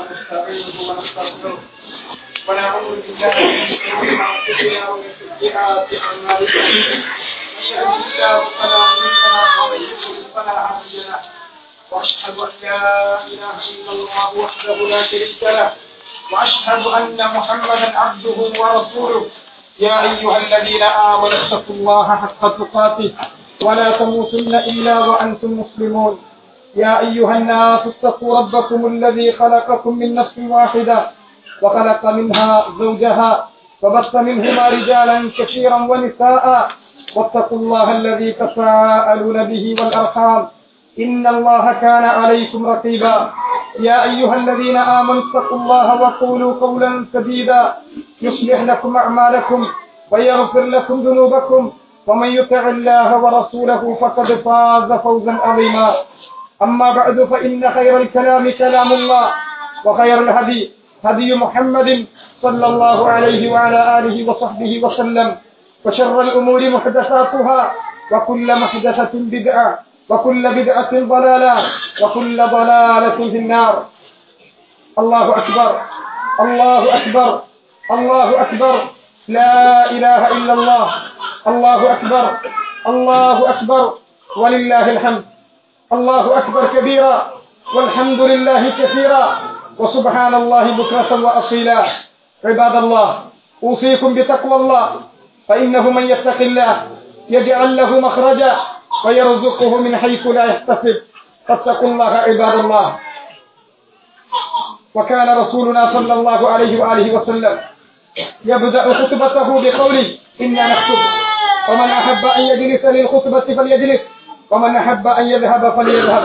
ونستعينه ونستغفره ونعوذ بالله من شرور انفسنا ومن سيئات اعمالنا من يهده الله فلا مضل له ومن يضلل فلا هادي له واشهد ان لا اله الا الله وحده لا شريك له واشهد ان محمدا عبده ورسوله يا ايها الذين امنوا اتقوا الله حق تقاته ولا تموتن الا وانتم مسلمون يا ايها الناس اتقوا ربكم الذي خلقكم من نفس واحده وخلق منها زوجها وبث منهما رجالا كثيرا ونساء واتقوا الله الذي تساءلون به والارحام ان الله كان عليكم رقيبا يا ايها الذين امنوا اتقوا الله وقولوا قولا سديدا يصلح لكم اعمالكم ويغفر لكم ذنوبكم ومن يطع الله ورسوله فقد فاز فوزا عظيما اما بعد فان خير الكلام كلام الله وخير الهدي هدي محمد صلى الله عليه وعلى اله وصحبه وسلم وشر الامور محدثاتها وكل محدثه بدعه وكل بدعة ضلالة وكل ضلالة في النار الله أكبر الله أكبر الله أكبر لا إله إلا الله الله أكبر الله أكبر ولله الحمد الله أكبر كبيرا والحمد لله كثيرا وسبحان الله بكرة وأصيلا عباد الله أوصيكم بتقوى الله فإنه من يتق الله يجعل له مخرجا ويرزقه من حيث لا يحتسب فاتقوا الله عباد الله وكان رسولنا صلى الله عليه وآله وسلم يبدأ خطبته بقوله إنا نخطب ومن أحب أن يجلس للخطبة فليجلس ومن أحب أن يذهب فليذهب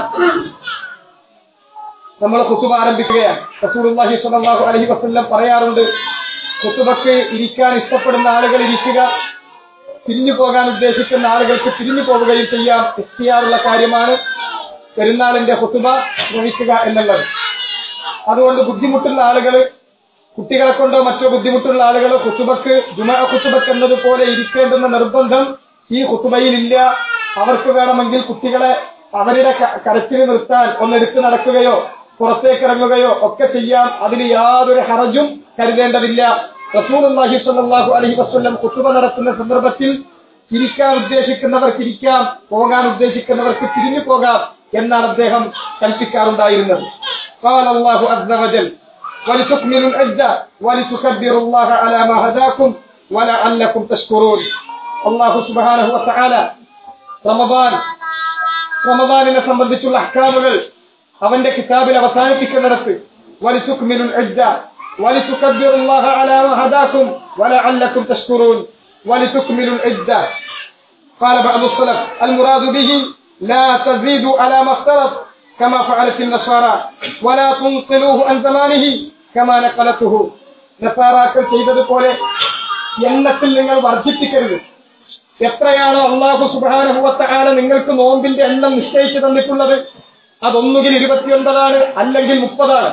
നമ്മൾ ഖുത്തുബ ആരംഭിക്കുകയാണ് റസൂലുള്ളാഹി സ്വല്ലല്ലാഹു അലൈഹി വസല്ലം പറയാറുണ്ട് ഖുത്തുബക്ക് ഇരിക്കാൻ ഇഷ്ടപ്പെടുന്ന ആളുകൾ ഇരിക്കുക പിരിഞ്ഞു പോകാൻ ഉദ്ദേശിക്കുന്ന ആളുകൾക്ക് പിരിഞ്ഞു പോവുകയും ചെയ്യാം ചെയ്യാറുള്ള കാര്യമാണ് പെരുന്നാളിന്റെ ഹുത്തുബ ശ്രമിക്കുക എന്നുള്ളത് അതുകൊണ്ട് ബുദ്ധിമുട്ടുള്ള ആളുകൾ കുട്ടികളെ കൊണ്ടോ മറ്റോ ബുദ്ധിമുട്ടുള്ള ആളുകൾ ഹുത്തുബക്ക് ജുമ ഹുത്തുബക്ക് എന്നതുപോലെ ഇരിക്കേണ്ടുന്ന നിർബന്ധം ഈ ഹുത്തുബയിലില്ല അവർക്ക് വേണമെങ്കിൽ കുട്ടികളെ അവരുടെ കരച്ചിൽ നിർത്താൻ ഒന്നെടുത്ത് നടക്കുകയോ പുറത്തേക്ക് ഇറങ്ങുകയോ ഒക്കെ ചെയ്യാം അതിന് യാതൊരു ഹറജും കരുതേണ്ടതില്ല റസൂലുള്ളാഹി സ്വല്ലല്ലാഹു അലൈഹി വസല്ലം ഖുതുബ നടത്തുന്ന സന്ദർഭത്തിൽ ഇരിക്കാൻ ഉദ്ദേശിക്കുന്നവർക്ക് ഇരിക്കാം പോകാൻ ഉദ്ദേശിക്കുന്നവർക്ക് തിരിഞ്ഞു പോകാം എന്നാണ് അദ്ദേഹം കൽപ്പിക്കാറുണ്ടായിരുന്നത് قال الله عز وجل ولتكملوا العدة ولتكبروا الله على ما هداكم ولعلكم تشكرون الله سبحانه وتعالى റമദാൻ റമദാനിനെ സംബന്ധിച്ചുള്ള അഹ്കാമുകൾ അവന്റെ കിതാബിൽ അവസാനിപ്പിക്കുന്നിടത്ത് വലിസുക്മിലുൽ ഇദ്ദ ولتكبروا الله على ما هداكم ولعلكم تشكرون ولتكملوا العدة قال بعض السلف المراد به لا تزيدوا على ما افترض كما فعلت النصارى ولا تنقلوه عن زمانه كما نقلته നസാറാക്കൾ ചെയ്തതുപോലെ എണ്ണത്തിൽ നിങ്ങൾ വർദ്ധിപ്പിക്കരുത് എത്രയാണോ അള്ളാഹു സുബാനുഭവത്താണ് നിങ്ങൾക്ക് നോമ്പിന്റെ എണ്ണം നിശ്ചയിച്ചു തന്നിട്ടുള്ളത് അതൊന്നുകിൽ ഇരുപത്തിയൊൻപതാണ് അല്ലെങ്കിൽ മുപ്പതാണ്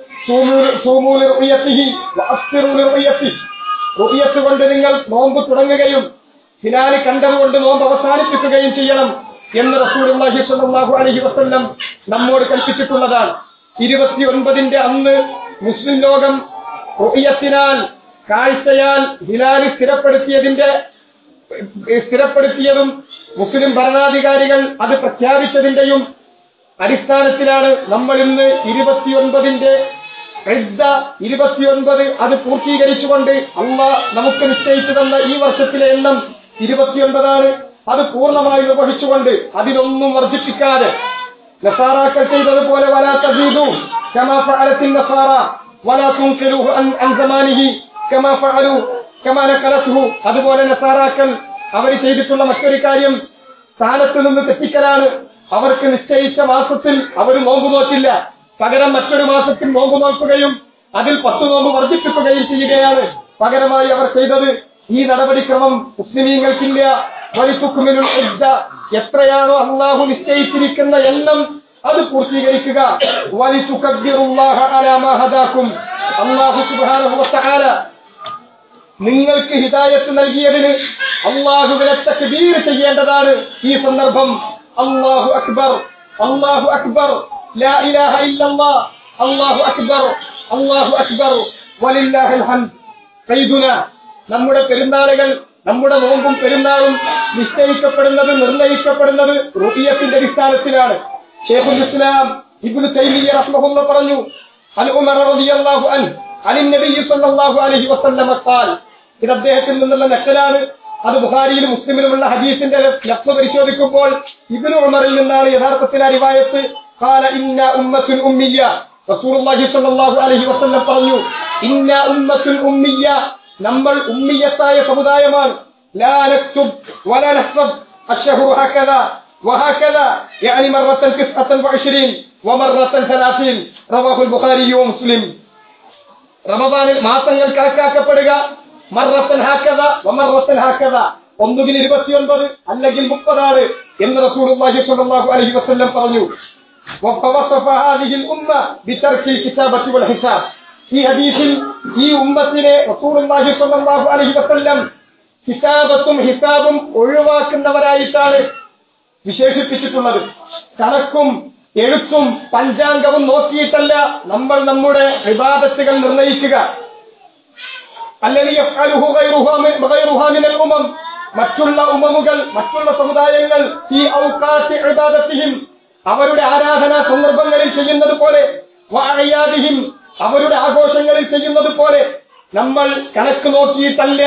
റുയത്ത് കൊണ്ട് നിങ്ങൾ നോമ്പ് തുടങ്ങുകയും ഹിലാലി കണ്ടതുകൊണ്ട് നോമ്പ് അവസാനിപ്പിക്കുകയും ചെയ്യണം എന്ന് റസൂലുള്ളാഹി സ്വല്ലല്ലാഹു അലൈഹി വസല്ലം നമ്മോട് കൽപ്പിച്ചിട്ടുള്ളതാണ് ഇരുപത്തിയൊൻപതിന്റെ അന്ന് മുസ്ലിം ലോകം റുയത്തിനാൽ കാഴ്ചയാൽ ഹിലാലി സ്ഥിരപ്പെടുത്തിയതിന്റെ സ്ഥിരപ്പെടുത്തിയതും മുസ്ലിം ഭരണാധികാരികൾ അത് പ്രഖ്യാപിച്ചതിന്റെയും അടിസ്ഥാനത്തിലാണ് നമ്മൾ ഇന്ന് ഇരുപത്തിയൊൻപതിന്റെ ഇരുപത്തിയൊൻപത് അത് പൂർത്തീകരിച്ചുകൊണ്ട് അള്ള നമുക്ക് നിശ്ചയിച്ചു തന്ന ഈ വർഷത്തിലെ എണ്ണം ഇരുപത്തിയൊൻപതാണ് അത് പൂർണ്ണമായി നിർവഹിച്ചുകൊണ്ട് അതിലൊന്നും വർദ്ധിപ്പിക്കാതെ നസാറാക്കൾ ചെയ്തതുപോലെ വലാത്ത ദീദു كما فعلت النصارى ولا تنقلوه عن عن زمانه كما فعلوا كما نقلته അതുപോലെ നസാറാക്കൾ അവർ ചെയ്തിട്ടുള്ള മറ്റൊരു കാര്യം സ്ഥാനത്ത് നിന്ന് തെറ്റിക്കലാണ് അവർക്ക് നിശ്ചയിച്ച മാസത്തിൽ അവർ നോമ്പ് നോക്കില്ല പകരം മറ്റൊരു മാസത്തിൽ നോമ്പ് നോക്കുകയും അതിൽ പത്ത് നോമ്പ് വർദ്ധിപ്പിക്കുകയും ചെയ്യുകയാണ് പകരമായി അവർ ചെയ്തത് ഈ നടപടിക്രമം മുസ്ലിമീങ്ങൾക്കില്ല വലിസുക്കുമിനുൾ എത്രയാണോ അള്ളാഹു നിശ്ചയിച്ചിരിക്കുന്ന എണ്ണം അത് പൂർത്തീകരിക്കുക വലിസുക്കബ്ബിറുല്ലാഹ അലാ മാ ഹദാക്കും അല്ലാഹു സുബ്ഹാനഹു വതആല നിങ്ങൾക്ക് ഹിദായത്ത് നൽകിയതിന് അള്ളാഹുവിനെ തക്ബീർ ചെയ്യേണ്ടതാണ് ഈ സന്ദർഭം അള്ളാഹു അക്ബർ അള്ളാഹു അക്ബർ ലാ ഇലാഹ ഇല്ലല്ലാ അള്ളാഹു അക്ബർ അള്ളാഹു അക്ബർ വലില്ലാഹിൽ ഹംദ് ഖൈദുന നമ്മുടെ പെരുന്നാളുകൾ നമ്മുടെ നോമ്പും പെരുന്നാളും നിശ്ചയിക്കപ്പെടുന്നത് നിർണയിക്കപ്പെടുന്നത് റുബിയത്തിന്റെ അടിസ്ഥാനത്തിലാണ് ഷേഖുൽ ഇസ്ലാം ഇബ്നു തൈമിയ്യ റഹ്മഹുല്ല പറഞ്ഞു അൻ ഉമർ റളിയല്ലാഹു അൻഹു അനിൻ നബി സല്ലല്ലാഹു അലൈഹി വസല്ലം ഖാൽ ഇത് അദ്ദേഹത്തിൽ നിന്നുള്ള നക്കലാണ് അത് ബുഖാരിയിലും മുസ്ലിമിലുമുള്ള ഹദീസിന്റെ ലഫ്സ് പരിശോധിക്കുമ്പോൾ ഇബ്നു ഉമറിൽ നിന്നാണ് യഥാർത്ഥത്തിൽ ആ റിവായത്ത് ഖാല ഇന്ന ഉമ്മത്തുൽ ഉമ്മിയ്യ റസൂലുള്ളാഹി സ്വല്ലല്ലാഹു അലൈഹി വസല്ലം പറഞ്ഞു ഇന്ന ഉമ്മത്തുൽ ഉമ്മിയ്യ നമ്മൾ ഉമ്മിയത്തായ സമുദായമാണ് ലാ നക്തുബ് വലാ നഹ്സബ് الشهر هكذا وهكذا يعني مرة تسعة وعشرين ومرة ثلاثين رواه البخاري ومسلم റമദാനിൽ മാസങ്ങൾ കണക്കാക്കപ്പെടുക മറത്തൻ ഹാക്കത വമറത്തൻ ഹാക്കത ഒന്നുകിൽ ഇരുപത്തിയൊൻപത് അല്ലെങ്കിൽ മുപ്പതാണ് എന്ന് റസൂലുള്ളാഹി സ്വല്ലല്ലാഹു അലൈഹി വസല്ലം പറഞ്ഞു وفوصف هذه الأمة بترك الكتابة والحساب ഈ ഹദീസിൽ ഈ ഉമ്മത്തിനെ റസൂലുള്ളാഹി സ്വല്ലല്ലാഹു അലൈഹി വസല്ലം കിതാബത്തും ഹിസാബും ഒഴിവാക്കുന്നവരായിട്ടാണ് വിശേഷിപ്പിച്ചിട്ടുള്ളത് കണക്കും എഴുത്തും പഞ്ചാംഗവും നോക്കിയിട്ടല്ല നമ്മൾ നമ്മുടെ വിവാദത്തുകൾ നിർണയിക്കുക അല്ലെങ്കിൽ മറ്റുള്ള ഉമമുകൾ മറ്റുള്ള സമുദായങ്ങൾ ഈ ഔക്കാത്തി ഇബാദത്തിഹിം അവരുടെ ആരാധനാ സന്ദർഭങ്ങളിൽ ചെയ്യുന്നത് പോലെ വാഴയാദിഹിം അവരുടെ ആഘോഷങ്ങളിൽ ചെയ്യുന്നത് പോലെ നമ്മൾ കണക്ക് നോക്കിയിട്ടല്ല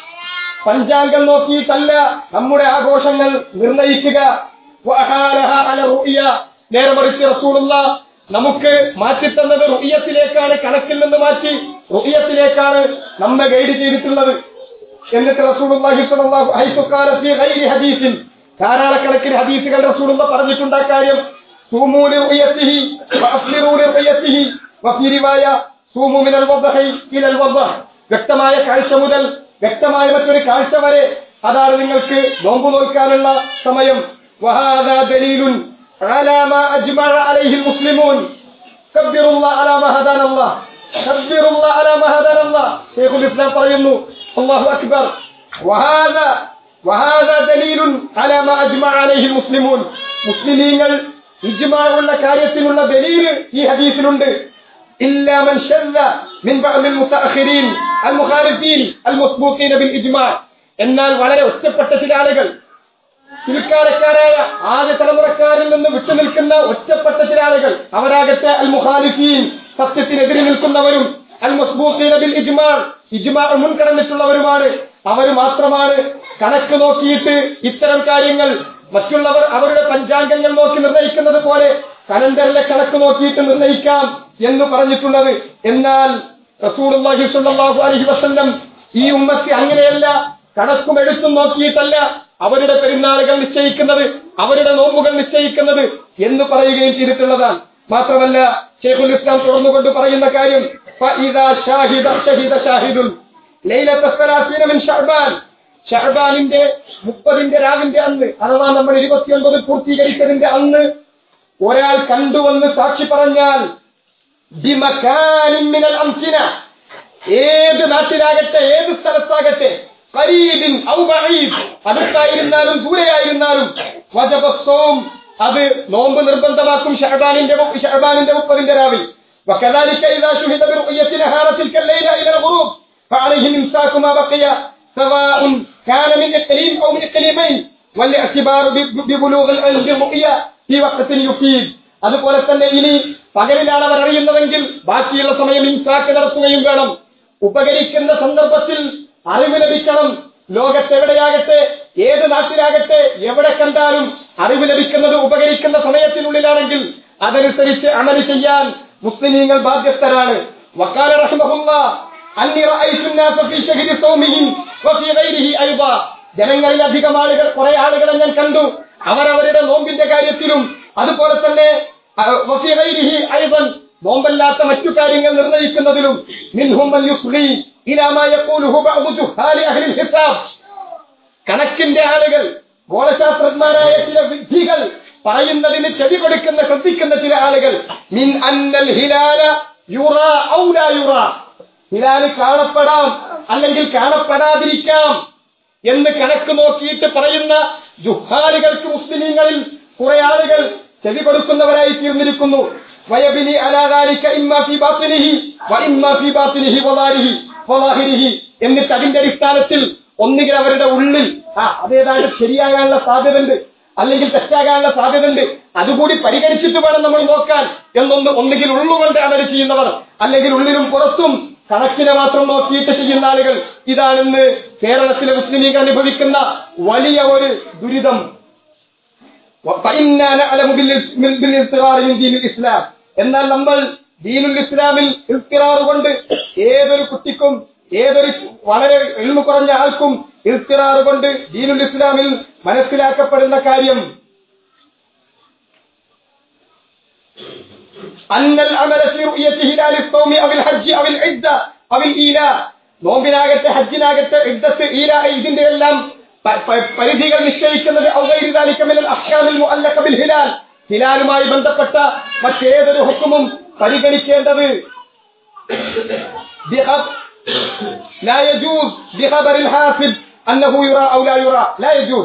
പഞ്ചാംഗം നോക്കിയിട്ടല്ല നമ്മുടെ ആഘോഷങ്ങൾ നിർണയിക്കുക വഹാലഹ അല റുഇയ. നേരെ മറിച്ച് റസൂലുള്ള നമുക്ക് മാറ്റിത്തന്നത് റുഇയത്തിലേക്കാണ് കണക്കിൽ നിന്ന് മാറ്റി റുഇയത്തിലേക്കാണ് നമ്മെ ഗൈഡ് ചെയ്തിട്ടുള്ളത് എന്നിട്ട് റസൂലുള്ളാഹി സ്വല്ലല്ലാഹു അലൈഹി വസല്ലം ഫീ ഗൈരി ഹദീസിൻ ധാരാളക്കണക്കിന് ഹദീസുകൾ റസൂലുള്ള പറഞ്ഞിട്ടുണ്ട് ആ കാര്യം സൂമൂ ലിറുയത്തിഹി വഅഫ്ലിറൂ ലിറുയത്തിഹി വഫീ റിവായ സൂമൂ മിനൽ വദ്ഹി ഇലൽ വദ്ഹ് വ്യക്തമായ കാഴ്ച മുതൽ വ്യക്തമായ മറ്റൊരു കാഴ്ച വരെ അതാണ് നിങ്ങൾക്ക് നോമ്പ് നോക്കാനുള്ള സമയം وهذا دليل على ما أجمع عليه المسلمون كبروا الله على ما هدانا الله كبروا الله على ما هدانا الله شيخ الإسلام പറയുന്നു الله أكبر وهذا وهذا دليل على ما أجمع عليه المسلمون മുസ്ലിമീങ്ങൾ ഇജ്മാഉള്ള കാര്യത്തിനുള്ള ദലീല് ഈ ഹദീസിലുണ്ട് إلا من شذ من بعض المتأخرين المخالفين المسبوقين بالإجماع എന്നാൽ വളരെ ഒറ്റപ്പെട്ട ചില ആളുകൾ പിൽക്കാലക്കാരായ ആദ്യ തലമുറക്കാരിൽ നിന്ന് വിട്ടുനിൽക്കുന്ന ഒറ്റപ്പെട്ട ചില ആളുകൾ അവരാകട്ടെ അൽ മുഖാലിഫീൻ സത്യത്തിനെതിരെ നിൽക്കുന്നവരും അൽ മസ്ബൂഖീന ബിൽ ഇജ്മാ ഇജ്മാ മുൻകടന്നിട്ടുള്ളവരുമാണ് അവർ മാത്രമാണ് കണക്ക് നോക്കിയിട്ട് ഇത്തരം കാര്യങ്ങൾ മറ്റുള്ളവർ അവരുടെ പഞ്ചാംഗങ്ങൾ നോക്കി നിർണ്ണയിക്കുന്നത് പോലെ കലണ്ടറിലെ കണക്ക് നോക്കിയിട്ട് നിർണ്ണയിക്കാം എന്ന് പറഞ്ഞിട്ടുള്ളത് എന്നാൽ റസൂലുള്ളാഹി സ്വല്ലല്ലാഹു അലൈഹി വസല്ലം ഈ ഉമ്മത്തി അങ്ങനെയല്ല കണക്കും എടുത്തും നോക്കിയിട്ടല്ല അവരുടെ പെരുന്നാളുകൾ നിശ്ചയിക്കുന്നത് അവരുടെ നോമ്പുകൾ നിശ്ചയിക്കുന്നത് എന്ന് പറയുകയും ചെയ്തിട്ടുള്ളതാണ് മാത്രമല്ല ഷെയ്ഖുൽ ഇസ്ലാം തുറന്നുകൊണ്ട് പറയുന്ന കാര്യം ഫഇദാ ഷാഹിദ ഷഹിദ ഷാഹിദുൻ ലൈലത്ത സലാസീന മിൻ ഷഅബാൻ ഷഅബാനിന്റെ മുപ്പതിന്റെ രാവിന്റെ അന്ന് അഥവാ നമ്മൾ ഇരുപത്തിയൊൻപത് പൂർത്തീകരിച്ചതിന്റെ അന്ന് ഒരാൾ കണ്ടുവന്ന് സാക്ഷി പറഞ്ഞാൽ ബിമകാനിൻ മിനൽ അംസിന ഏത് നാട്ടിലാകട്ടെ ഏത് സ്ഥലത്താകട്ടെ കരീബിൻ ഔ ബഈദ് അടുത്തായിരുന്നാലും ദൂരെയായിരുന്നാലും വജബസ്സോം അത് നോമ്പ് നിർബന്ധമാക്കും ഷഹബാനിന്റെ ഷഹബാനിന്റെ മുപ്പതിന്റെ രാവിൽ وكذلك إذا شهد برؤية نهار تلك الليلة إلى الغروب فعليه إمساك ما بقي سواء كان من إقليم أو من إقليمين والاعتبار ببلوغ العلم بالرؤية في وقت يفيد അതുപോലെ തന്നെ ഇനി പകലിലാണ് അവർ അറിയുന്നതെങ്കിൽ ബാക്കിയുള്ള സമയം ഇൻസാക്ക് നടത്തുകയും വേണം ഉപകരിക്കുന്ന സന്ദർഭത്തിൽ അറിവ് ലഭിക്കണം ലോകത്തെവിടെയാകട്ടെ ഏത് നാട്ടിലാകട്ടെ എവിടെ കണ്ടാലും അറിവ് ലഭിക്കുന്നത് ഉപകരിക്കുന്ന സമയത്തിനുള്ളിലാണെങ്കിൽ അതനുസരിച്ച് അമല് ചെയ്യാൻ മുസ്ലിമീങ്ങൾ ബാധ്യസ്ഥരാണ് വക്കാല റഹ്മഹുല്ല അന്നി റഅയ്തു الناس في شهر صومهم وفي غيره ايضا ജനങ്ങളിൽ അധികം ആളുകൾ കുറെ ആളുകളെ ഞാൻ കണ്ടു അവർ അവരുടെ നോമ്പിന്റെ കാര്യത്തിലും അതുപോലെ തന്നെ അഹ് വഫി ഗൈരിഹി അയ്ദൻ നോമ്പല്ലാത്ത മറ്റു കാര്യങ്ങൾ നിർണ്ണയിക്കുന്നതിലും മിൻഹും മൻ യുസ്ഗി ഇലാ മാ യഖൂലുഹു ബഅദു ജുഹാലി അഹ്ലിൽ ഹിസാബ് കണക്കിന്റെ ആളുകൾ ഗോളശാസ്ത്രജ്ഞരായ ചില വിദ്ധികൾ പറയുന്നതിന് ചെവി കൊടുക്കുന്ന ശ്രദ്ധിക്കുന്ന ചില ആളുകൾ മിൻ അന്നൽ ഹിലാല യുറ ഔ ലാ യുറ ഹിലാല് കാണപ്പെടാം അല്ലെങ്കിൽ കാണപ്പെടാതിരിക്കാം എന്ന് കണക്ക് നോക്കിയിട്ട് പറയുന്ന ജുഹാലുകൾക്ക് മുസ്ലിമീങ്ങളിൽ കുറെ ആളുകൾ ചെവി കൊടുക്കുന്നവരായി തീർന്നിരിക്കുന്നു ويبني على ذلك إما في باطنه وإما في باطنه وظاهره وظاهره എന്നിട്ട് അതിന്റെ അടിസ്ഥാനത്തിൽ ഒന്നുകിൽ അവരുടെ ഉള്ളിൽ ആ അതേതാണ്ട് ശരിയാകാനുള്ള സാധ്യതയുണ്ട് അല്ലെങ്കിൽ തെറ്റാകാനുള്ള സാധ്യതയുണ്ട് അതുകൂടി പരിഗണിച്ചിട്ട് വേണം നമ്മൾ നോക്കാൻ എന്നൊന്ന് ഒന്നുകിൽ ഉള്ളുകൊണ്ട് അമൽ ചെയ്യുന്നവർ അല്ലെങ്കിൽ ഉള്ളിലും പുറത്തും കണക്കിനെ മാത്രം നോക്കിയിട്ട് ചെയ്യുന്ന ആളുകൾ ഇതാണെന്ന് കേരളത്തിലെ മുസ്ലിമീങ്ങൾ അനുഭവിക്കുന്ന വലിയ ഒരു ദുരിതം فإنا نعلم بال- بال- بالاضطرار من دين الإسلام എന്നാൽ നമ്മൾ ദീനുൽ ഇസ്ലാമിൽ ഇൽത്തിറാർ കൊണ്ട് ഏതൊരു കുട്ടിക്കും ഏതൊരു വളരെ എൽമ കുറഞ്ഞ ആൾക്കും ഇൽത്തിറാർ കൊണ്ട് ദീനുൽ ഇസ്ലാമിൽ മനസ്സിലാക്കപ്പെടുന്ന കാര്യം أن العمل في رؤية هلال الصوم أو الحج أو العدة أو الإيلاء നോമ്പിനാകട്ടെ ഹജ്ജിനാകട്ടെ ഇദ്ദത്ത് ഈല ഇതിന്റെ എല്ലാം പ- പ- പരിധികൾ നിശ്ചയിക്കുന്നത് ഔഗൈരി ذلك من الأحكام المؤلقة بالهلال ഹിലാലുമായി ബന്ധപ്പെട്ട മറ്റേതൊരു ഹുക്കുമും പരിഗണിക്കേണ്ടത് بخب- لا يجوز بخبر الحاسب أنه يرى أو لا يرى لا يجوز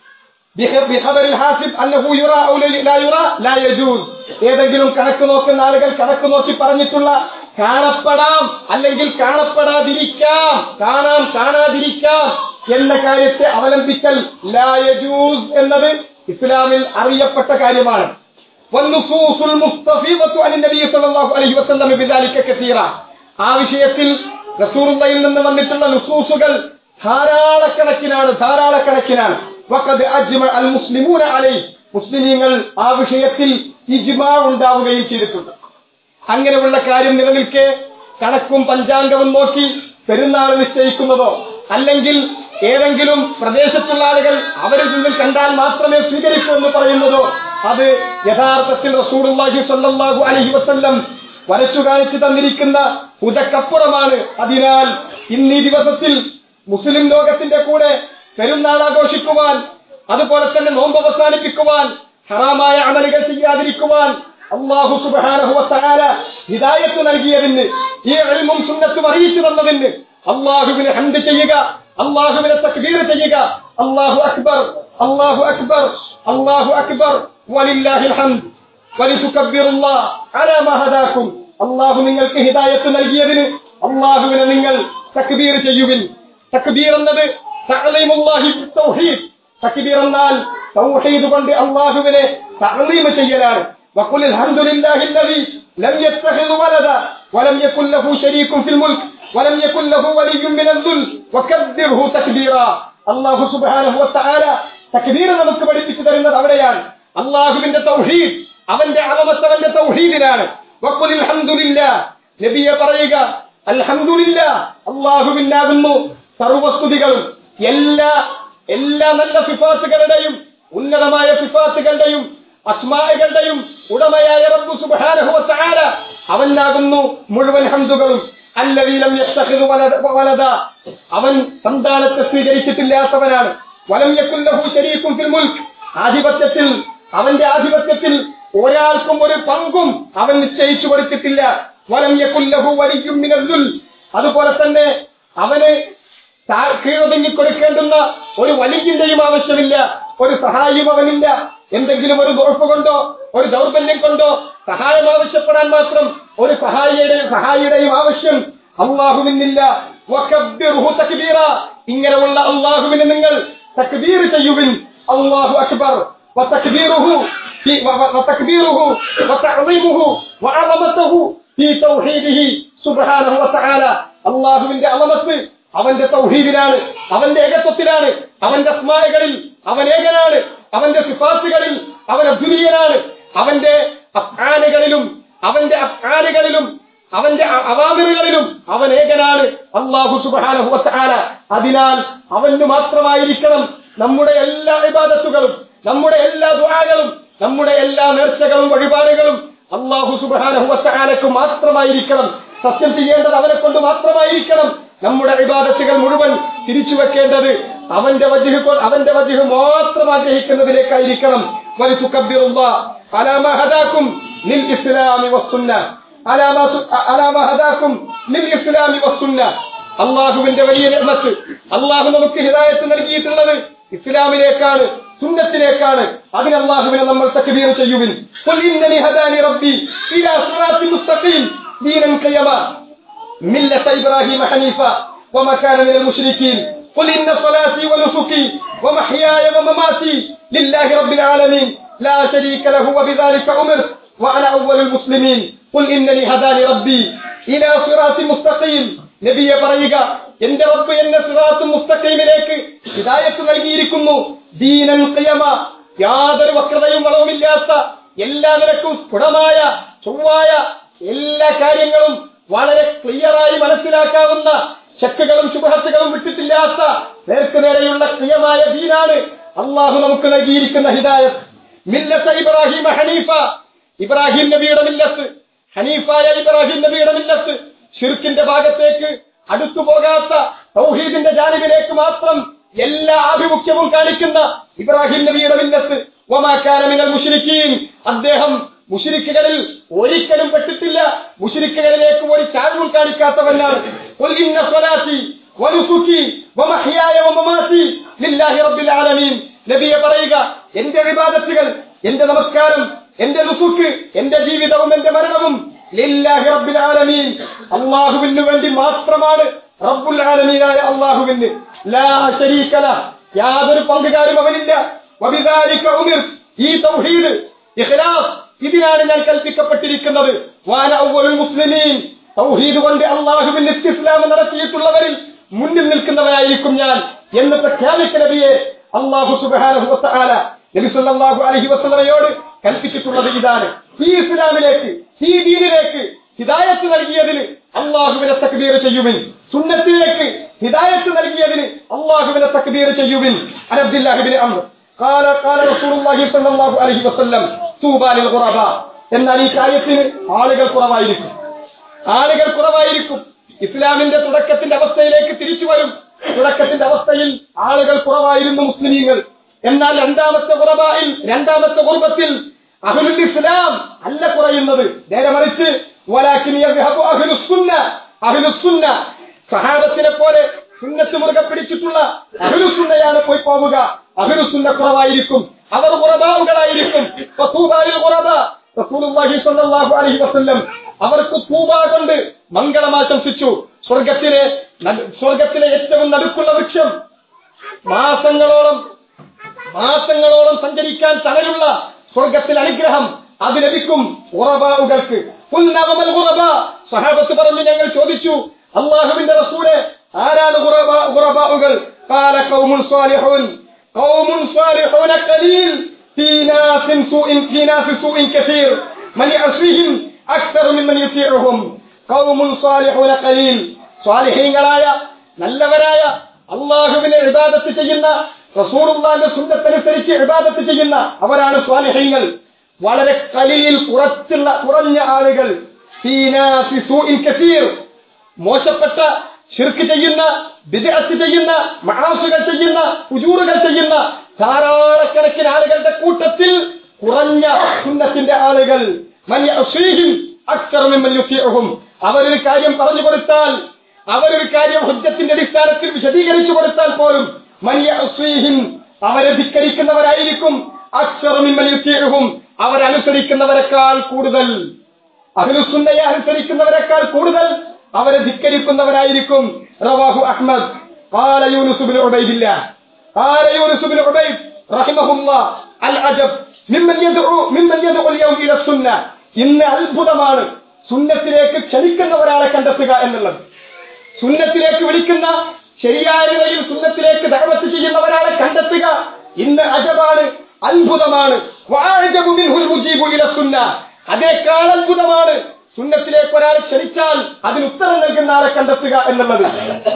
بخ- بخبر الحاسب أنه يرى أو لا يرى لا يجوز ഏതെങ്കിലും കണക്ക് നോക്കുന്ന ആളുകൾ കണക്ക് നോക്കി പറഞ്ഞിട്ടുള്ള കാണപ്പെടാം അല്ലെങ്കിൽ കാണപ്പെടാതിരിക്കാം കാണാം കാണാതിരിക്കാം എന്ന കാര്യത്തെ അവലംബിക്കൽ ലാ യജൂസ് എന്നത് ഇസ്ലാമിൽ അറിയപ്പെട്ട കാര്യമാണ് والنصوص المستفيضة عن النبي صلى الله عليه وسلم بذلك كثيرا ആ വിഷയത്തിൽ റസൂറുള്ളയിൽ നിന്ന് വന്നിട്ടുള്ള നുസൂസുകൾ ധാരാളക്കണക്കിനാണ് ധാരാളക്കണക്കിനാണ് വഖദ് അജ്മഅ അൽ മുസ്ലിമൂന അലൈഹി മുസ്ലിമീങ്ങൾ ആ വിഷയത്തിൽ ഇജ്മാ ഉണ്ടാവുകയും ചെയ്തിട്ടുണ്ട് അങ്ങനെയുള്ള കാര്യം നിലനിൽക്കെ കണക്കും പഞ്ചാംഗവും നോക്കി പെരുന്നാൾ നിശ്ചയിക്കുന്നതോ അല്ലെങ്കിൽ ഏതെങ്കിലും പ്രദേശത്തുള്ള ആളുകൾ അവരിൽ നിന്നും കണ്ടാൽ മാത്രമേ സ്വീകരിക്കൂ എന്ന് പറയുന്നതോ അത് യഥാർത്ഥത്തിൽ റസൂലുള്ളാഹി സ്വല്ലല്ലാഹു അലൈഹി വസല്ലം വരച്ചു കാണിച്ചു തന്നിരിക്കുന്ന പുതക്കപ്പുറമാണ് അതിനാൽ ഇന്ന് ഈ ദിവസത്തിൽ മുസ്ലിം ലോകത്തിന്റെ കൂടെ പെരുന്നാൾ ആഘോഷിക്കുവാൻ അതുപോലെ തന്നെ നോമ്പ് അവസാനിപ്പിക്കുവാൻ ഹറാമായ അമലുകൾ ചെയ്യാതിരിക്കുവാൻ അള്ളാഹു സുബാനഹുവത്താല ഹിദായത്ത് നൽകിയതിന് ഈ എൽമും സുന്നത്തും അറിയിച്ചു തന്നതിന് അള്ളാഹുവിനെ ഹന്ത് ചെയ്യുക അള്ളാഹുവിനെ തക്ബീർ ചെയ്യുക അള്ളാഹു അക്ബർ അള്ളാഹു അക്ബർ അള്ളാഹു അക്ബർ വലില്ലാഹിൽ ഹംദ് വലിതുകബ്ബിറുല്ലാ അലാ മാ ഹദാക്കും അള്ളാഹു നിങ്ങൾക്ക് ഹിദായത്ത് നൽകിയതിന് അള്ളാഹുവിനെ നിങ്ങൾ തക്ബീർ ചെയ്യുവിൻ തക്ബീർ എന്നത് തഅലീമുല്ലാഹി തൗഹീദ് തക്ബീർ എന്നാൽ തൗഹീദ് കൊണ്ട് അള്ളാഹുവിനെ തഅലീം ചെയ്യലാണ് وقل الحمد لله الذي لم يتخذ ولدا ولم يكن له شريك في الملك ولم يكن له ولي من الذل وكبره تكبيرا الله سبحانه وتعالى തക്ബീർ നമുക്ക് പഠിപ്പിച്ചു തരുന്നത് അവിടെയാണ് അള്ളാഹുവിന്റെ തൗഹീദ് അവന്റെ അളമത്ത് അവന്റെ തൗഹീദിനാണ് വഖുൽ അൽഹംദുലില്ലാ നബിയെ പറയുക അൽഹംദുലില്ലാ അള്ളാഹുവിനാകുന്നു സർവസ്തുതികളും എല്ലാ എല്ലാ നല്ല സിഫാത്തുകളുടെയും ഉന്നതമായ സിഫാത്തുകളുടെയും അസ്മാകളുടെയും ഉടമയായ റബ്ബു സുബ്ഹാനഹു വ തആല അവനാകുന്നു മുഴുവൻ ഹംദുകളും അല്ലവീലം യത്തഖിദു വലദ വലദ അവൻ സന്താനത്തെ സ്വീകരിച്ചിട്ടില്ലാത്തവനാണ് വലം യക്കുല്ലഹു ശരീക്കും ഫിൽ മുൽക്ക് ആധിപത്യത്തിൽ അവന്റെ ആധിപത്യത്തിൽ ഒരാൾക്കും ഒരു പങ്കും അവൻ നിശ്ചയിച്ചു കൊടുത്തിട്ടില്ല വലം യക്കുല്ലഹു വലിയും മിനൽ അതുപോലെ തന്നെ അവന് താ- കീഴൊതുങ്ങി കൊടുക്കേണ്ടുന്ന ഒരു വലിയന്റെയും ആവശ്യമില്ല ഒരു സഹായിയും അവനില്ല എന്തെങ്കിലും ഒരു കുഴപ്പ് കൊണ്ടോ ഒരു ദൗർബല്യം കൊണ്ടോ സഹായം ആവശ്യപ്പെടാൻ മാത്രം ഒരു സഹായിയുടെയും സഹായിയുടെയും ആവശ്യം അള്ളാഹുവിനില്ല വകബ്ബിർഹു തക്ബീറ ഇങ്ങനെയുള്ള അള്ളാഹുവിനെ നിങ്ങൾ തക്ബീർ ചെയ്യുവിൻ അള്ളാഹു അക്ബർ وتكبيره في وتكبيره وتعظيمه وعظمته في توحيده سبحانه وتعالى അള്ളാഹുവിന്റെ അളമത്ത് അവന്റെ തൗഹീദിലാണ് അവന്റെ ഏകത്വത്തിലാണ് അവന്റെ സ്മാരകളിൽ അവൻ ഏകനാണ് അവന്റെ സിഫാത്തുകളിൽ അവൻ അദ്വിതീയനാണ് അവന്റെ അഫ്ആനുകളിലും അവന്റെ അഫ്ആനുകളിലും അവന്റെ അ- അവാമിറുകളിലും അവൻ ഏകനാണ് അള്ളാഹു സുബ്ഹാനഹു വതആല അതിനാൽ അവന് മാത്രമായിരിക്കണം നമ്മുടെ എല്ലാ ഇബാദത്തുകളും നമ്മുടെ എല്ലാ ദുആകളും നമ്മുടെ എല്ലാ നേർച്ചകളും വഴിപാടുകളും അള്ളാഹു സുബ്ഹാനഹു വതആലക്ക് മാത്രമായിരിക്കണം സത്യം ചെയ്യേണ്ടത് അവനെ കൊണ്ട് മാത്രമായിരിക്കണം നമ്മുടെ ഇബാദത്തുകൾ മുഴുവൻ തിരിച്ചു വെക്കേണ്ടത് അവന്റെ വജിഹ് കൊ- അവന്റെ വജിഹ് മാത്രം ആഗ്രഹിക്കുന്നതിലേക്കായിരിക്കണം വലിതുക്കബ്ബിറുല്ലാ അലാ മാ ഹദാക്കും ലിൽ ഇസ്ലാമി വസ്സുന്ന അലാ മാ സു- അലാ മാ ഹദാക്കും ലിൽ ഇസ്ലാമി വസ്സുന്ന അള്ളാഹുവിന്റെ വലിയ നിഅമത്ത് അള്ളാഹു നമുക്ക് ഹിദായത്ത് നൽകിയിട്ടുള്ളത് ഇസ്ലാമിലേക്കാണ് സുന്നത്തിലേക്കാണ് അതിന് അള്ളാഹുവിനെ നമ്മൾ തക്ബീർ ചെയ്യുവിൻ ഖുൽ ഇന്നനി ഹദാനി റബ്ബി ഇലാ സിറാത്തിൻ മുസ്തഖീം ദീനൻ ഖിയമ മില്ലത ഇബ്രാഹിം ഹനീഫ وما كان من المشركين قل إن صلاتي ونسكي ومحياي ومماتي لله رب العالمين لا شريك له وبذلك أمرت وأنا أول المسلمين قل إنني هداني ربي إلى صراط مستقيم നബിയെ പറയുക എന്റെ റബ്ബ് എന്നെ സിറാത്ത് മുസ്തഖീമിലേക്ക് ഹിദായത്ത് നൽകിയിരിക്കുന്നു ദീനൻ ഖിയമ യാതൊരു വക്രതയും വളവുമില്ലാത്ത എല്ലാ നിലക്കും സ്ഫുടമായ ചൊവ്വായ എല്ലാ കാര്യങ്ങളും വളരെ ക്ലിയറായി മനസ്സിലാക്കാവുന്ന ശക്കുകളും ശുഭഹത്തുകളും വിട്ടിട്ടില്ലാത്ത നേർക്ക് നേരെയുള്ള ക്രിയമായ ദീനാണ് അള്ളാഹു നമുക്ക് നൽകിയിരിക്കുന്ന ഹിദായത്ത് മില്ലത്ത് ഇബ്രാഹിം ഹനീഫ ഇബ്രാഹിം നബിയുടെ മില്ലത്ത് ഹനീഫായ ഇബ്രാഹിം നബിയുടെ മില്ലത്ത് ഷിർക്കിന്റെ ഭാഗത്തേക്ക് അടുത്തു പോകാത്ത തൗഹീദിന്റെ ജാനിബിലേക്ക് മാത്രം എല്ലാ ആഭിമുഖ്യവും കാണിക്കുന്ന ഇബ്രാഹിം നബിയുടെ മില്ലത്ത് ഒമാക്കാരമിനൽ മുഷിരിക്കീൻ അദ്ദേഹം മുഷിരിക്കുകളിൽ ഒരിക്കലും പെട്ടിട്ടില്ല മുഷിരിക്കുകളിലേക്ക് ഒരു ചാഴ്വും കാണിക്കാത്തവനാണ് ഖുൽ ഇന്ന സ്വലാത്തി വനുസുക്കി വമഹ്യായ വമമാത്തി ലില്ലാഹി റബ്ബിൽ ആലമീൻ നബിയെ പറയുക എന്റെ വിവാദത്തുകൾ എന്റെ നമസ്കാരം എന്റെ നുസുക്ക് എന്റെ ജീവിതവും എന്റെ മരണവും ലില്ലാഹി റബ്ബിൽ ആലമീൻ അള്ളാഹുവിന് വേണ്ടി മാത്രമാണ് റബ്ബുൽ ആലമീനായ അള്ളാഹുവിന് ലാ ശരീക ലഹ് യാതൊരു പങ്കുകാരും അവനില്ല വബിദാലിക ഉമിർ ഈ തൗഹീദ് ഇഖ്ലാസ് ഇതിനാണ് ഞാൻ കൽപ്പിക്കപ്പെട്ടിരിക്കുന്നത് വാന അവ്വലുൽ മുസ്ലിമീൻ തൗഹീദ് കൊണ്ട് അള്ളാഹുവിന് ഇസ്ലാം നടത്തിയിട്ടുള്ളവരിൽ മുന്നിൽ നിൽക്കുന്നവരായിരിക്കും ഞാൻ എന്ന് പ്രഖ്യാപിച്ച നബിയെ അള്ളാഹു സുബ്ഹാനഹു വതആല നബി സല്ലല്ലാഹു അലൈഹി വസല്ലമയോട് കൽപ്പിച്ചിട്ടുള്ളത് ഇതാണ് ഈ ഇസ്ലാമിലേക്ക് ഈ ദീനിലേക്ക് ഹിദായത്ത് നൽകിയതിന് അള്ളാഹുവിനെ തക്ബീർ ചെയ്യുവിൻ സുന്നത്തിലേക്ക് ഹിദായത്ത് നൽകിയതിന് അള്ളാഹുവിനെ തക്ബീർ ചെയ്യുവിൻ അനബ്ദില്ലാഹിബിൻ അമർ قال قال رسول الله صلى الله عليه وسلم طوبى للغرباء എന്നാൽ ഈ കാര്യത്തിന് ആളുകൾ കുറവായിരിക്കും ആളുകൾ കുറവായിരിക്കും ഇസ്ലാമിന്റെ തുടക്കത്തിന്റെ അവസ്ഥയിലേക്ക് തിരിച്ചു വരും തുടക്കത്തിന്റെ അവസ്ഥയിൽ ആളുകൾ കുറവായിരുന്നു മുസ്ലിമീങ്ങൾ എന്നാൽ രണ്ടാമത്തെ കുറവായിൽ രണ്ടാമത്തെ കുർബത്തിൽ അഹുലുൽ ഇസ്ലാം അല്ല കുറയുന്നത് നേരെ മറിച്ച് വലാക്കിനി അഹുലുസുന്ന അഹുലുസുന്ന സഹാബത്തിനെ പോലെ സുന്നത്ത് മുറുകെ പിടിച്ചിട്ടുള്ള അഹുലുസുന്നയാണ് പോയി പോവുക അഹുലുസുന്ന കുറവായിരിക്കും അവർ കുറബാവുകളായിരിക്കും ഫതൂബാലിൽ ഖുറബ റസൂലുള്ളാഹി സ്വല്ലല്ലാഹു അലൈഹി വസല്ലം അവർക്ക് തൂബ കൊണ്ട് മംഗളം ആശംസിച്ചു സ്വർഗത്തിലെ ന- സ്വർഗത്തിലെ ഏറ്റവും നടുക്കുള്ള വൃക്ഷം മാസങ്ങളോളം മാസങ്ങളോളം സഞ്ചരിക്കാൻ തടയുള്ള സ്വർഗത്തിൽ അനുഗ്രഹം അത് ലഭിക്കും ഉറബാവുകൾക്ക് പുൽനവമൽ ഉറബ സഹാബത്ത് പറഞ്ഞു ഞങ്ങൾ ചോദിച്ചു അള്ളാഹുവിന്റെ റസൂലെ ആരാണ് ഉറബ- ഉറബാവുകൾ قال قوم صالحون قوم صالحون قليل في ناس سوء في ناس سوء كثير من يعصيهم أكثر ممن يطيعهم قوم صالحون قليل സ്വാലിഹീങ്ങളായ നല്ലവരായ അള്ളാഹുവിനെ ഇബാദത്ത് ചെയ്യുന്ന റസൂറുള്ളാന്റെ സുന്നത്തനുസരിച്ച് ഇബാദത്ത് ചെയ്യുന്ന അവരാണ് സ്വാലിഹീങ്ങൾ വളരെ കലിയിൽ കുറച്ചുള്ള കുറഞ്ഞ ആളുകൾ ഫീനാസി സൂഇൻ കസീർ മോശപ്പെട്ട ഷിർക്ക് ചെയ്യുന്ന ബിദ്അത്ത് ചെയ്യുന്ന മഹാസുകൾ ചെയ്യുന്ന ഉജൂറുകൾ ചെയ്യുന്ന ധാരാളക്കണക്കിന് ആളുകളുടെ കൂട്ടത്തിൽ കുറഞ്ഞ സുന്നത്തിന്റെ ആളുകൾ മൻ യഅ്സീഹിം അക്സറ മിമ്മൻ യുതീഉഹും അവരൊരു കാര്യം പറഞ്ഞു കൊടുത്താൽ അവരൊരു കാര്യം ഹുജ്ജത്തിന്റെ അടിസ്ഥാനത്തിൽ വിശദീകരിച്ചു കൊടുത്താൽ പോലും മൻ യഅ്സീഹിം അവരെ ധിക്കരിക്കുന്നവരായിരിക്കും അക്സറ മിമ്മൻ യുതീഉഹും അവരനുസരിക്കുന്നവരെക്കാൾ കൂടുതൽ അഹ്ലുസുന്നയെ അനുസരിക്കുന്നവരെക്കാൾ കൂടുതൽ അവരെ ധിക്കരിക്കുന്നവരായിരിക്കും റവാഹു അഹ്മദ് قال يونس بن عبيد الله قال يونس بن عبيد رحمه الله العجب ممن يدعو ممن يدعو اليوم الى السنه ഇന്ന് അത്ഭുതമാണ് സുന്നത്തിലേക്ക് ക്ഷണിക്കുന്ന ഒരാളെ കണ്ടെത്തുക എന്നുള്ളത് സുന്നത്തിലേക്ക് വിളിക്കുന്ന ശരിയായ നിലയിൽ സുന്നത്തിലേക്ക് ദഅവത്ത് ചെയ്യുന്ന ഒരാളെ കണ്ടെത്തുക ഇന്ന് അജബാണ് അത്ഭുതമാണ് വഅഅജബു മിൻഹുൽ മുജീബു ഇല സുന്ന അതേക്കാൾ അത്ഭുതമാണ് സുന്നത്തിലേക്ക് ഒരാൾ ക്ഷണിച്ചാൽ അതിന് ഉത്തരം നൽകുന്ന ആളെ കണ്ടെത്തുക എന്നുള്ളത്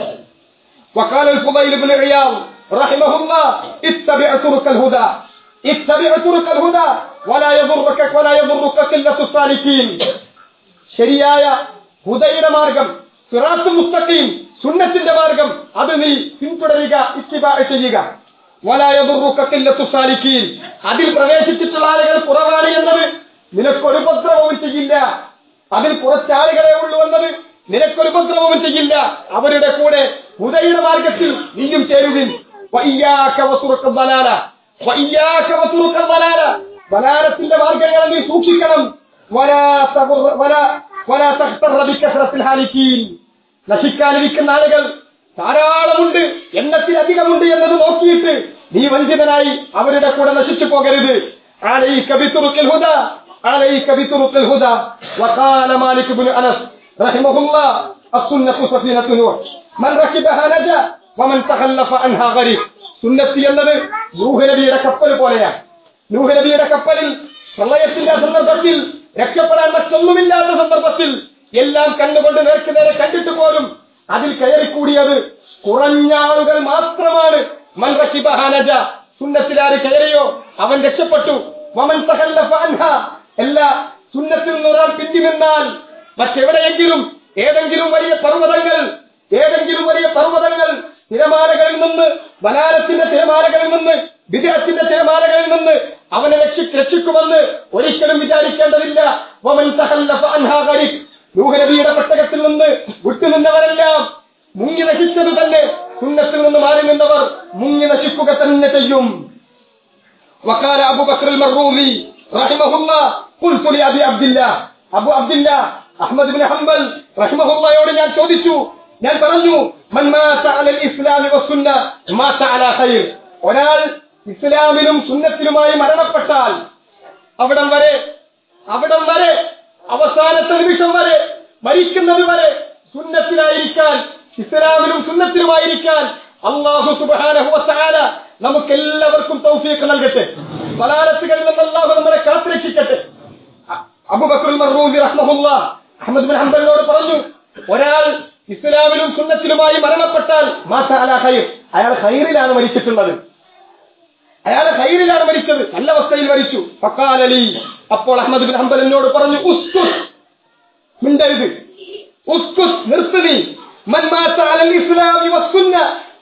وقال الفضيل بن عياض رحمه الله اتبع طرق الهدى اتبع طرق الهدى ولا يضرك ولا يضرك قلة السالكين ശരിയായ ഹുദയുടെ മാർഗം സിറാത്ത് മുസ്തഖീം സുന്നത്തിന്റെ മാർഗം അത് നീ പിന്തുടരുക ഇത്തിബാ ചെയ്യുക വലായതുറുക്കത്തില്ലത്തു സാലിക്കീൻ അതിൽ പ്രവേശിച്ചിട്ടുള്ള ആളുകൾ കുറവാണ് എന്നത് നിനക്കൊരു ഉപദ്രവവും ചെയ്യില്ല അതിൽ കുറച്ചാളുകളെ ഉള്ളൂ എന്നത് നിനക്കൊരു ഉപദ്രവവും ചെയ്യില്ല അവരുടെ കൂടെ ഹുദയുടെ മാർഗത്തിൽ നീയും ചേരുവിൻ വയ്യാക്ക വസുറക്ക ബലാല വയ്യാക വതുറുക വലാല വലാലത്തിന്റെ മാർഗങ്ങൾ നീ സൂക്ഷിക്കണം വലാ തഗുർ- വലാ വലാ തഖ്തറ ബികസ്റത്തിൽ ഹാലിക്കീൻ നശിക്കാനിരിക്കുന്ന ആളുകൾ ധാരാളമുണ്ട് എണ്ണത്തിലധികമുണ്ട് എന്നത് നോക്കിയിട്ട് നീ വഞ്ചിതനായി അവരുടെ കൂടെ നശിച്ചു പോകരുത് عليك بطرق الهدى عليك بطرق الهدى وقال مالك بن انس رحمه الله السنة سفينة نوح من ركبها نجا ومن تخلف عنها غريب സുന്നത്തി എന്നത് നൂഹ് നബിയുടെ കപ്പൽ പോലെയാണ് നൂഹ് നബിയുടെ കപ്പലിൽ പ്രളയത്തിന്റെ സന്ദർഭത്തിൽ രക്ഷപ്പെടാൻ മറ്റൊന്നുമില്ലാത്ത സന്ദർഭത്തിൽ എല്ലാം കണ്ണുകൊണ്ട് നേർക്ക് നേരെ കണ്ടിട്ട് പോലും അതിൽ കയറിക്കൂടിയത് കുറഞ്ഞ ആളുകൾ മാത്രമാണ് മൻ റക്കിബഹാനജ സുന്നത്തിലാര് കയറിയോ അവൻ രക്ഷപ്പെട്ടു വമൻ തഖല്ലഫ അൻഹ എല്ലാ സുന്നത്തിൽ നിന്ന് ഒരാൾ പിന്തി നിന്നാൽ മറ്റെവിടെയെങ്കിലും ഏതെങ്കിലും വലിയ പർവ്വതങ്ങൾ ഏതെങ്കിലും വലിയ പർവ്വതങ്ങൾ തിരമാലകളിൽ നിന്ന് ബലാലത്തിന്റെ തിരമാലകളിൽ നിന്ന് വിദേഹത്തിന്റെ തിരമാലകളിൽ നിന്ന് അവനെ രക്ഷി രക്ഷിക്കുമെന്ന് ഒരിക്കലും വിചാരിക്കേണ്ടതില്ല വമൻ തഖല്ലഫ അൻഹാ ഗരീബ് നൂഹ് നബിയുടെ പെട്ടകത്തിൽ നിന്ന് വിട്ടുനിന്നവരെല്ലാം മുങ്ങി നശിച്ചത് തന്നെ സുന്നത്തിൽ നിന്ന് മാറി നിന്നവർ മുങ്ങി നശിക്കുക തന്നെ ചെയ്യും وقال أبو بكر المروزي رحمه الله قلت لأبي عبد الله أبو عبد الله أحمد بن حنبل رحمه الله യോട് ഞാൻ ചോദിച്ചു ഞാൻ പറഞ്ഞു മൻ മാത അലൽ ഇസ്ലാമി വസുന്ന മാത അലാ ഖൈർ ഒരാൾ ഇസ്ലാമിലും സുന്നത്തിലുമായി മരണപ്പെട്ടാൽ അവിടം വരെ അവിടം വരെ അവസാനത്തെ നിമിഷം വരെ മരിക്കുന്നത് വരെ സുന്നത്തിലായിരിക്കാൻ ഇസ്ലാമിലും സുന്നത്തിലുമായിരിക്കാൻ അള്ളാഹു സുബാനഹുല നമുക്ക് എല്ലാവർക്കും തൗഫീഖ് നൽകട്ടെ പലാലത്തുകളിൽ നിന്ന് അള്ളാഹു നമ്മളെ കാത്തുരക്ഷിക്കട്ടെ അ- അബൂബക്കർ മർറൂബി റഹ്മഹുല്ല അഹമ്മദ് ബിൻ ഹംബലിനോട് പറഞ്ഞു ഒരാൾ ഇസ്ലാമിലും സുന്നത്തിലുമായി മരണപ്പെട്ടാൽ മാഷ അല ഖൈർ അയാൾ ഖൈറിലാണ് മരിച്ചിട്ടുള്ളത് അയാൾ ഖൈറിലാണ് മരിച്ചത് നല്ല അവസ്ഥയിൽ മരിച്ചു ഫക്കാലലി അപ്പോൾ അഹമ്മദ് ബിൻ ഹംബൽ എന്നോട് പറഞ്ഞു ഉസ്കുസ് മിണ്ടരുത് ഉസ്കുസ് നിർത്ത് നീ മൻ മാത അലൽ ഇസ്ലാമി വസ്സുന്ന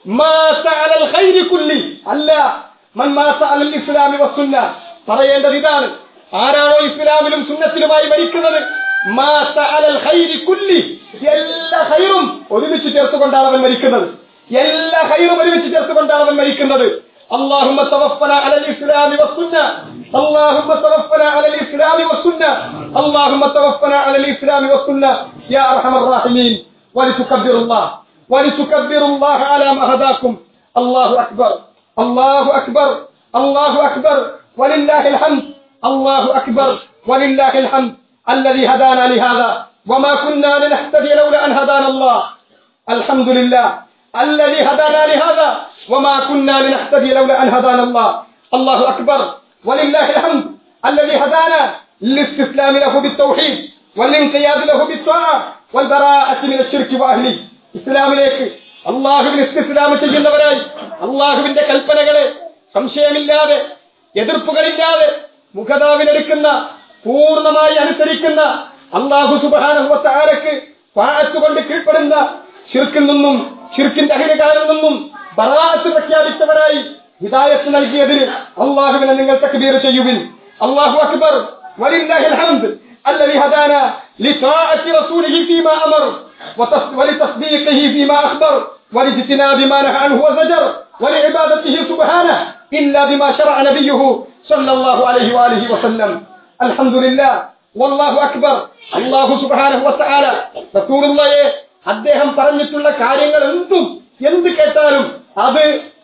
മാത അലൽ ഖൈരി കുല്ലി അല്ല മൻ മാത അലൽ ഇസ്ലാമി വസ്സുന്ന പറയേണ്ടത് ഇതാണ് ആരാണോ ഇസ്ലാമിലും സുന്നത്തിലുമായി മരിക്കുന്നത് മാത അലൽ ഖൈരി കുല്ലി എല്ലാ ഖൈറും ഒരുമിച്ച് ചേർത്തുകൊണ്ടാണ് അവൻ മരിക്കുന്നത് എല്ലാ ഖൈറും ഒരുമിച്ച് ചേർത്തുകൊണ്ടാണ് അവൻ മരിക്കുന്നത് اللهم توفنا على الإسلام والسنة اللهم توفنا على الإسلام والسنة اللهم توفنا على الإسلام والسنة يا أرحم الراحمين ولتكبر الله ولتكبر الله على ما هداكم الله أكبر الله أكبر الله أكبر ولله الحمد الله أكبر ولله الحمد الذي هدانا لهذا وما كنا لنهتدي لولا أن هدانا الله الحمد لله الذي هدانا لهذا وما كنا لنهتدي لولا أن هدانا الله الله أكبر ولله الحمد الذي هدانا للاستسلام له بالتوحيد والانقياد له بالطاعة والبراءة من الشرك وأهله ഇസ്ലാമിലേക്ക് അള്ളാഹുവിന് ഇസ്ലാം ചെയ്യുന്നവരായി അള്ളാഹുവിന്റെ കൽപ്പനകളെ സംശയമില്ലാതെ എതിർപ്പുകളില്ലാതെ മുഖതാവിലെടുക്കുന്ന പൂർണ്ണമായി അനുസരിക്കുന്ന അള്ളാഹു സുബാനുവത്താരക്ക് പാഴത്തുകൊണ്ട് കീഴ്പ്പെടുന്ന ഷിർക്കിൽ നിന്നും ഷിർക്കിന്റെ അഹിരകാരിൽ നിന്നും ബറാത്ത് പ്രഖ്യാപിച്ചവരായി ഹിദായത്ത് നൽകിയതിന് അള്ളാഹുവിനെ നിങ്ങൾ തക്ബീർ ചെയ്യുവിൻ അള്ളാഹു അക്ബർ ولله الحمد الذي هدانا لطاعة رسوله فيما أمر وتص- ولتصديقه فيما أخبر ولاجتناب ما نهى عنه وزجر ولعبادته سبحانه إلا بما شرع نبيه صلى الله عليه وآله وسلم الحمد لله والله أكبر الله سبحانه وتعالى رسول الله അദ്ദേഹം പറഞ്ഞിട്ടുള്ള കാര്യങ്ങൾ എന്തും എന്ത് കേട്ടാലും അത്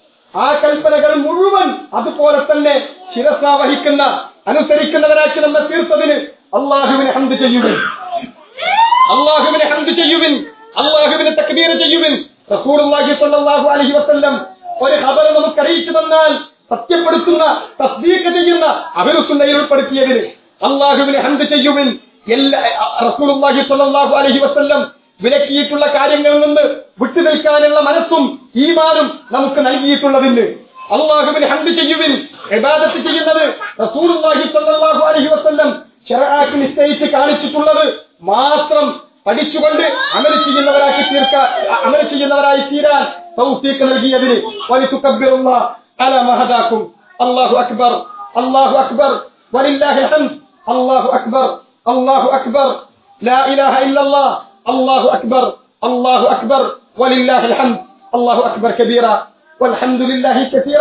ആ കൽപ്പനകൾ മുഴുവൻ അതുപോലെ തന്നെ ശിരസ വഹിക്കുന്ന അനുസരിക്കുന്നവരാക്കി നമ്മെ തീർത്തതിന് അള്ളാഹുവിനെ ഹന്ത് ചെയ്യുവിൻ അള്ളാഹുവിനെ ഹന്ത് ചെയ്യുവിൻ അള്ളാഹുവിനെ തക്ബീർ ചെയ്യുവിൻ റസൂലുള്ളാഹി സ്വല്ലല്ലാഹു അലൈഹി വസല്ലം ഒരു ഖബർ നമുക്ക് അറിയിച്ചു തന്നാൽ സത്യപ്പെടുത്തുന്ന തസ്ദീഖ് ചെയ്യുന്ന അഹ്ലുസുന്നയിൽ ഉൾപ്പെടുത്തിയതിന് അള്ളാഹുവിനെ ഹന്ത് ചെയ്യുവിൻ എല്ലാ റസൂലുള്ളാഹി സ്വല്ലല്ലാഹു അലൈഹി വസല്ലം വിലക്കിയിട്ടുള്ള കാര്യങ്ങളിൽ നിന്ന് വിട്ടുനിൽക്കാനുള്ള മനസ്സും ഈമാനും നമുക്ക് നൽകിയിട്ടുള്ളതിന് അള്ളാഹുവിന് ഹന്ത് ചെയ്യുവിൻ ഇബാദത്ത് ചെയ്യുന്നത് റസൂലുള്ളാഹി സ്വല്ലല്ലാഹു അലൈഹി വസല്ലം ശരആക്ക് നിശ്ചയിച്ച് കാണിച്ചിട്ടുള്ളത് മാത്രം പഠിച്ചുകൊണ്ട് അമൽ ചെയ്യുന്നവരാക്കി തീർക്കാൻ അമൽ ചെയ്യുന്നവരായി തീരാൻ തൗഫീഖ് നൽകിയതിന് വലിതുകബ്ബിറുല്ലാഹ് അലാ മാ ഹദാക്കും അല്ലാഹു അക്ബർ അല്ലാഹു അക്ബർ വലില്ലാഹിൽ ഹംദ് അല്ലാഹു അക്ബർ അല്ലാഹു അക്ബർ لا إله إلا الله الله أكبر الله أكبر ولله الحمد الله أكبر كبيرا والحمد لله كثيرا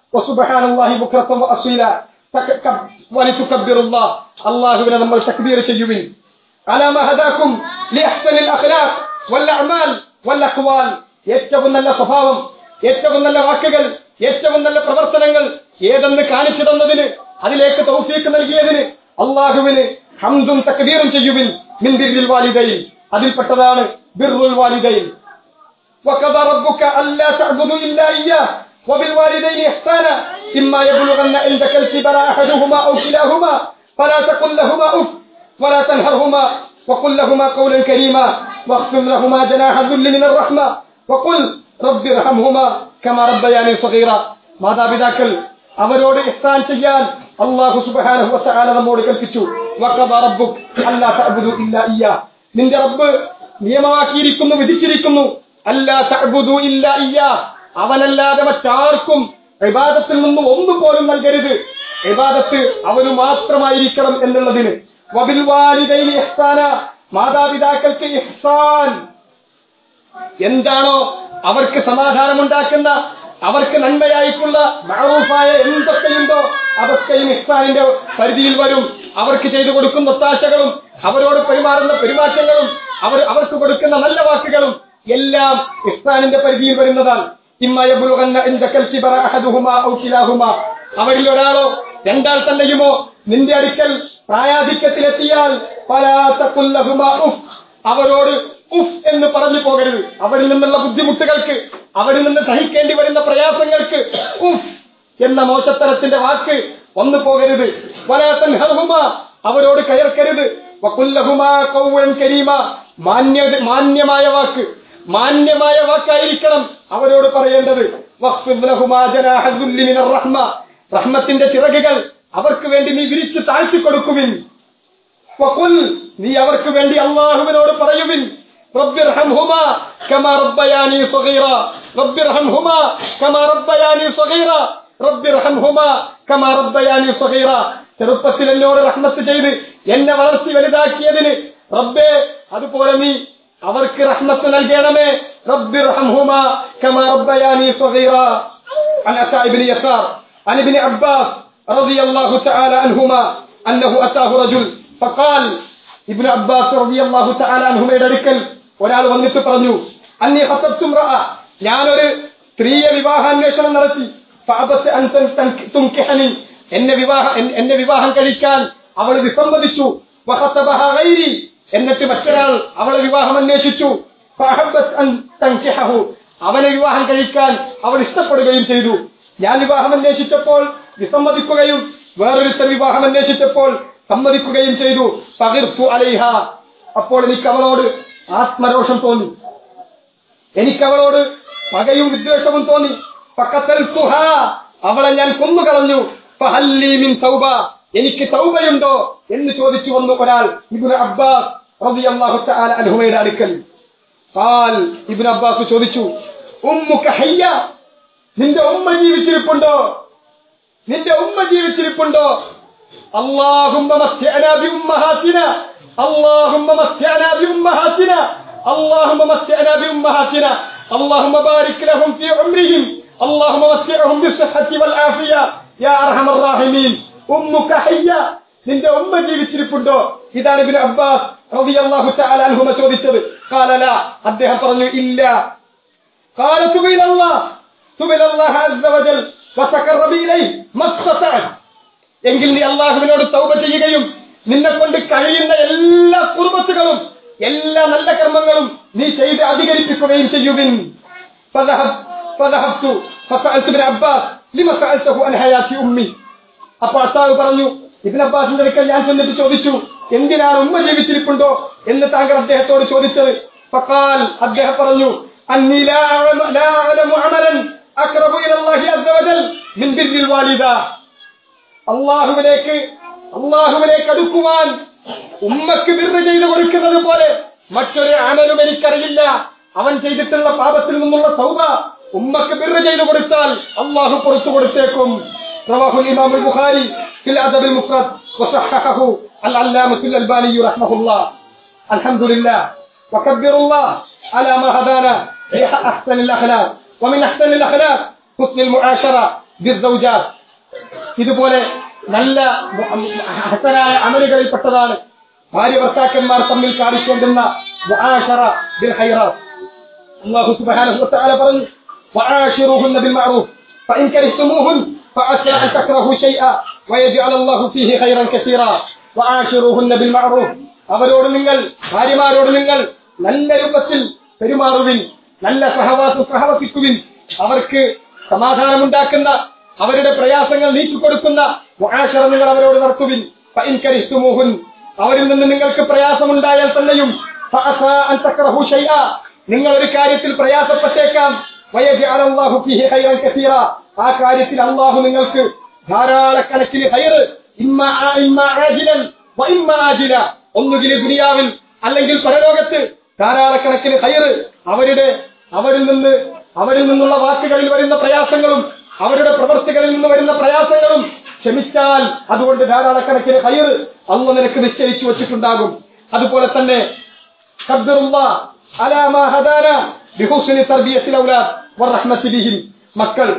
وسبحان الله بكرة وأصيلا تك- كب- ولتكبروا الله الله بنا നമ്മൾ തക്ബീർ ചെയ്യുവിൻ على ما هداكم لأحسن الأخلاق والأعمال والأقوال ഏറ്റവും നല്ല സ്വഭാവം ഏറ്റവും നല്ല വാക്കുകൾ ഏറ്റവും നല്ല പ്രവർത്തനങ്ങൾ ഏതെന്ന് കാണിച്ചു തന്നതിന് അതിലേക്ക് തൗഫീക്ക് നൽകിയതിന് അള്ളാഹുവിന് ഹംദും തക്ബീറും ചെയ്യുവിൻ മിൻ ബിർരിൽ വാലിദൈൻ അതിൽപ്പെട്ടതാണ് ബിർറുൽ വാലിദൈൻ وقضى ربك ألا تعبدوا إلا إياه وبالوالدين إحسانا إما يبلغن عندك الكبر أحدهما أو كلاهما فلا تقل لهما أف ولا تنهرهما وقل لهما قولا كريما واخفض لهما جناح الذل من الرحمة وقل رب ارحمهما كما ربياني صغيرا മാതാപിതാക്കൾ അവരോട് ഇഹ്സാൻ ചെയ്യാൻ അള്ളാഹു സുബ്ഹാനഹു വതആല നമ്മോട് കൽപ്പിച്ചു വഖദ റബ്ബുക് അല്ലാ തഅബുദു ഇല്ലാ ഇയ്യാ നിന്റെ റബ്ബ് നിയമമാക്കിയിരിക്കുന്നു വിധിച്ചിരിക്കുന്നു അല്ലാ തഅബുദു ഇല്ലാ ഇയ്യാ അവനല്ലാതെ മറ്റാർക്കും ഇബാദത്തിൽ നിന്നും ഒന്നും പോലും നൽകരുത് ഇബാദത്ത് അവന് മാത്രമായിരിക്കണം എന്നുള്ളതിന് വബിൽ വാലിദൈനി ഇഹ്സാന മാതാപിതാക്കൾക്ക് ഇഹ്സാൻ എന്താണോ അവർക്ക് സമാധാനമുണ്ടാക്കുന്ന അവർക്ക് നന്മയായിട്ടുള്ള മഅറൂഫായ എന്തൊക്കെയുണ്ടോ അതൊക്കെയും ഇഹ്സാനിന്റെ പരിധിയിൽ വരും അവർക്ക് ചെയ്തു കൊടുക്കുന്ന ഒത്താശകളും അവരോട് പെരുമാറുന്ന പെരുമാറ്റങ്ങളും അവർ അവർക്ക് കൊടുക്കുന്ന നല്ല വാക്കുകളും എല്ലാം ഇഹ്സാനിന്റെ പരിധിയിൽ വരുന്നതാണ് ഇമ്മയ ബുലുഗന്ന ഇൻദക്കൽ കിബറ അഹദുഹുമാ ഔ കിലാഹുമാ അവരിൽ ഒരാളോ രണ്ടാൾ തന്നെയുമോ നിന്റെ അടുക്കൽ പ്രായാധിക്യത്തിലെത്തിയാൽ പലാത്തക്കുല്ലഹുമാ ഉഫ് അവരോട് ഉഫ് എന്ന് പറഞ്ഞു പോകരുത് അവരിൽ നിന്നുള്ള ബുദ്ധിമുട്ടുകൾക്ക് അവരിൽ നിന്ന് സഹിക്കേണ്ടി വരുന്ന പ്രയാസങ്ങൾക്ക് ഉഫ് എന്ന മോശത്തരത്തിന്റെ വാക്ക് വന്നു പോകരുത് വലാത്തൻ ഹർഹുമ അവരോട് കയർക്കരുത് വക്കുല്ലഹുമാ കൗവൻ കരീമ മാന്യ മാന്യമായ വാക്ക് മാന്യമായ വാക്കായിരിക്കണം അവരോട് പറയേണ്ടത് വഖ്ഫിദ് ലഹുമാ ജനാഹ ദുല്ലി മിനർ റഹ്മ റഹ്മത്തിന്റെ ചിറകുകൾ അവർക്ക് വേണ്ടി നീ വിരിച്ചു താഴ്ത്തി കൊടുക്കുവിൻ വഖുൽ നീ അവർക്ക് വേണ്ടി അള്ളാഹുവിനോട് പറയുവിൻ റബ്ബിർഹംഹുമാ കമാ റബ്ബയാനി സഗീറ റബ്ബിർഹംഹുമാ കമാ റബ്ബയാനി സഗീറ റബ്ബിർഹംഹുമാ കമാ റബ്ബയാനി സഗീറ ചെറുപ്പത്തിൽ എന്നോട് റഹ്മത്ത് ചെയ്ത് എന്നെ വളർത്തി വലുതാക്കിയതിന് റബ്ബേ അതുപോലെ നീ അവർക്ക് റഹ്മത്ത് നൽകണമേ റബ്ബിർഹംഹുമാ കമാ റബ്ബയാനി സഗീറ عن عطاء بن يسار عن ابن عباس رضي الله تعالى عنهما أنه أتاه رجل فقال ابن عباس رضي الله تعالى عنهما അടുക്കൽ ഒരാൾ വന്നിട്ട് പറഞ്ഞു അന്നി ഹസബ്തും റഅ ഞാനൊരു സ്ത്രീയെ വിവാഹാന്വേഷണം നടത്തി ഫഅബത്ത് അൻ തൻ- തുൻകിഹനി എന്നെ വിവാഹ എൻ- എന്നെ വിവാഹം കഴിക്കാൻ അവൾ വിസമ്മതിച്ചു വഹസബഹ ഗൈരി എന്നിട്ട് മറ്റൊരാൾ അവളെ വിവാഹം അന്വേഷിച്ചു ഫഅഹബ്ബത്ത് അൻ തൻകിഹഹു അവനെ വിവാഹം കഴിക്കാൻ അവൾ ഇഷ്ടപ്പെടുകയും ചെയ്തു ഞാൻ വിവാഹം അന്വേഷിച്ചപ്പോൾ വിസമ്മതിക്കുകയും വേറൊരുത്തർ വിവാഹം അന്വേഷിച്ചപ്പോൾ സമ്മതിക്കുകയും ചെയ്തു പകിർത്തു അലൈഹ അപ്പോൾ എനിക്ക് അവളോട് ആത്മരോഷം തോന്നി എനിക്ക് അവളോട് പകയും വിദ്വേഷവും തോന്നി പക്കത്തൽ തുഹ അവളെ ഞാൻ കൊന്നുകളഞ്ഞു ഫഹല്ലി മിൻ തൗബ എനിക്ക് തൗബയുണ്ടോ എന്ന് ചോദിച്ചു വന്നു ഒരാൾ ഇബ്നു അബ്ബാസ് റളിയല്ലാഹു തആല അൻഹുമയുടെ അടുക്കൽ ഖാൽ ഇബ്നു അബ്ബാസ് ചോദിച്ചു ഉമ്മുക ഹയ്യ നിന്റെ ഉമ്മ ജീവിച്ചിരിപ്പുണ്ടോ നിന്റെ ഉമ്മ ജീവിച്ചിരിപ്പുണ്ടോ اللهم متعنا بأمهاتنا اللهم متعنا بأمهاتنا اللهم متعنا بأمهاتنا اللهم بارك لهم في عمرهم اللهم متعهم بالصحة والعافية يا أرحم الراحمين أمك حية നിന്റെ ഉമ്മ ജീവിച്ചിരിപ്പുണ്ടോ ഇതാണ് ഇബ്നു അബ്ബാസ് റളിയല്ലാഹു തആല അൻഹുമ ചോദിച്ചത് قال لا അദ്ദേഹം പറഞ്ഞു ഇല്ല قال تب إلى الله تب إلى الله عز وجل وتقرب إليه ما استطعت എങ്കിൽ നീ അള്ളാഹുവിനോട് തൗബ ചെയ്യുകയും നിന്നെ കൊണ്ട് കഴിയുന്ന എല്ലാ കുർബത്തുകളും എല്ലാ നല്ല കർമ്മങ്ങളും നീ ചെയ്ത് അധികരിപ്പിക്കുകയും ചെയ്യുവിൻ فذهب- فذهبت فسألت ابن عباس لما سألته عن حياة أمي അപ്പൊ അത്താവ് പറഞ്ഞു ഇബിൻ അബ്ബാസിന്റെ അടുക്കൽ ഞാൻ ചെന്നിട്ട് ചോദിച്ചു എന്തിനാണ് ഉമ്മ ജീവിച്ചിരിപ്പുണ്ടോ എന്ന് താങ്കൾ അദ്ദേഹത്തോട് ചോദിച്ചത് ഫഖാൽ അദ്ദേഹം പറഞ്ഞു അന്നി ലാ അഅലമു- ലാ അഅലമു അമലൻ അഖ്റബു ഇലല്ലാഹി അസ്സ വജൽ മിൻ ബിർരിൽ വാലിദ അള്ളാഹുവിലേക്ക് അള്ളാഹുവിലേക്ക് അടുക്കുവാൻ ഉമ്മക്ക് ബിർറ് ചെയ്തു കൊടുക്കുന്നത് പോലെ മറ്റൊരു അമലും എനിക്കറിയില്ല അവൻ ചെയ്തിട്ടുള്ള പാപത്തിൽ നിന്നുള്ള സൗബ ഉമ്മക്ക് ബിർറ് ചെയ്തു കൊടുത്താൽ അള്ളാഹു പുറത്തു കൊടുത്തേക്കും رواه الإمام البخاري في الأدب المفرد وصححه العلامة الألباني رحمه الله الحمد لله وكبر الله على ما هدانا لأحسن الأخلاق ومن أحسن الأخلاق حسن المعاشرة ബിസ്സൗജാത്ത്. ഇതുപോലെ നല്ല ഹസനായ അമലുകളിൽപ്പെട്ടതാണ് ഭാര്യ ഭർത്താക്കന്മാർ തമ്മിൽ കാണിക്കേണ്ടുന്ന മുആശറ ബിൽ ഖൈറാത്ത്. അല്ലാഹു സുബ്ഹാനഹു വതആല പറഞ്ഞു وعاشروهن بالمعروف فإن كرهتموهن فعسى أن تكرهوا شيئا ويجعل الله فيه خيرا كثيرا وعاشروهن بالمعروف അവരോട് നിങ്ങൾ ഭാര്യമാരോട് നിങ്ങൾ നല്ല രൂപത്തിൽ പെരുമാറുവിൻ നല്ല സഹവാസം സഹവസിക്കുവിൻ അവർക്ക് സമാധാനമുണ്ടാക്കുന്ന അവരുടെ പ്രയാസങ്ങൾ നീക്കിക്കൊടുക്കുന്ന മുആശറ നിങ്ങൾ അവരോട് നടത്തുവിൻ ഫഇൻ കരിഹ്തുമൂഹുൻ അവരിൽ നിന്ന് നിങ്ങൾക്ക് പ്രയാസമുണ്ടായാൽ തന്നെയും ഫഅസാ അൻ തക്റഹു ശൈആ നിങ്ങൾ ഒരു കാര്യത്തിൽ പ്രയാസപ്പെട്ടേക്കാം വയജഅല അല്ലാഹു ഫീഹി ഖൈറൻ കസീറ ആ കാര്യത്തിൽ അല്ലാഹു നിങ്ങൾക്ക് ധാരാളക്കണക്കിന് ഹൈറ് ഇമ്മ ആ- ഇമ്മ ആജിലൻ വ ഇമ്മ ആജില ഒന്നുകിൽ ദുനിയാവിൽ അല്ലെങ്കിൽ പരലോകത്ത് ധാരാളക്കണക്കിന് ഹൈറ് അവരുടെ അവരിൽ നിന്ന് അവരിൽ നിന്നുള്ള വാക്കുകളിൽ വരുന്ന പ്രയാസങ്ങളും അവരുടെ പ്രവർത്തികളിൽ നിന്ന് വരുന്ന പ്രയാസങ്ങളും ക്ഷമിച്ചാൽ അതുകൊണ്ട് ധാരാളക്കണക്കിന് ഹൈറ് അന്ന് നിനക്ക് നിശ്ചയിച്ചു വച്ചിട്ടുണ്ടാകും അതുപോലെ തന്നെ قدر الله على ما هدانا بحسن تربية الأولاد والرحمة بهم مكة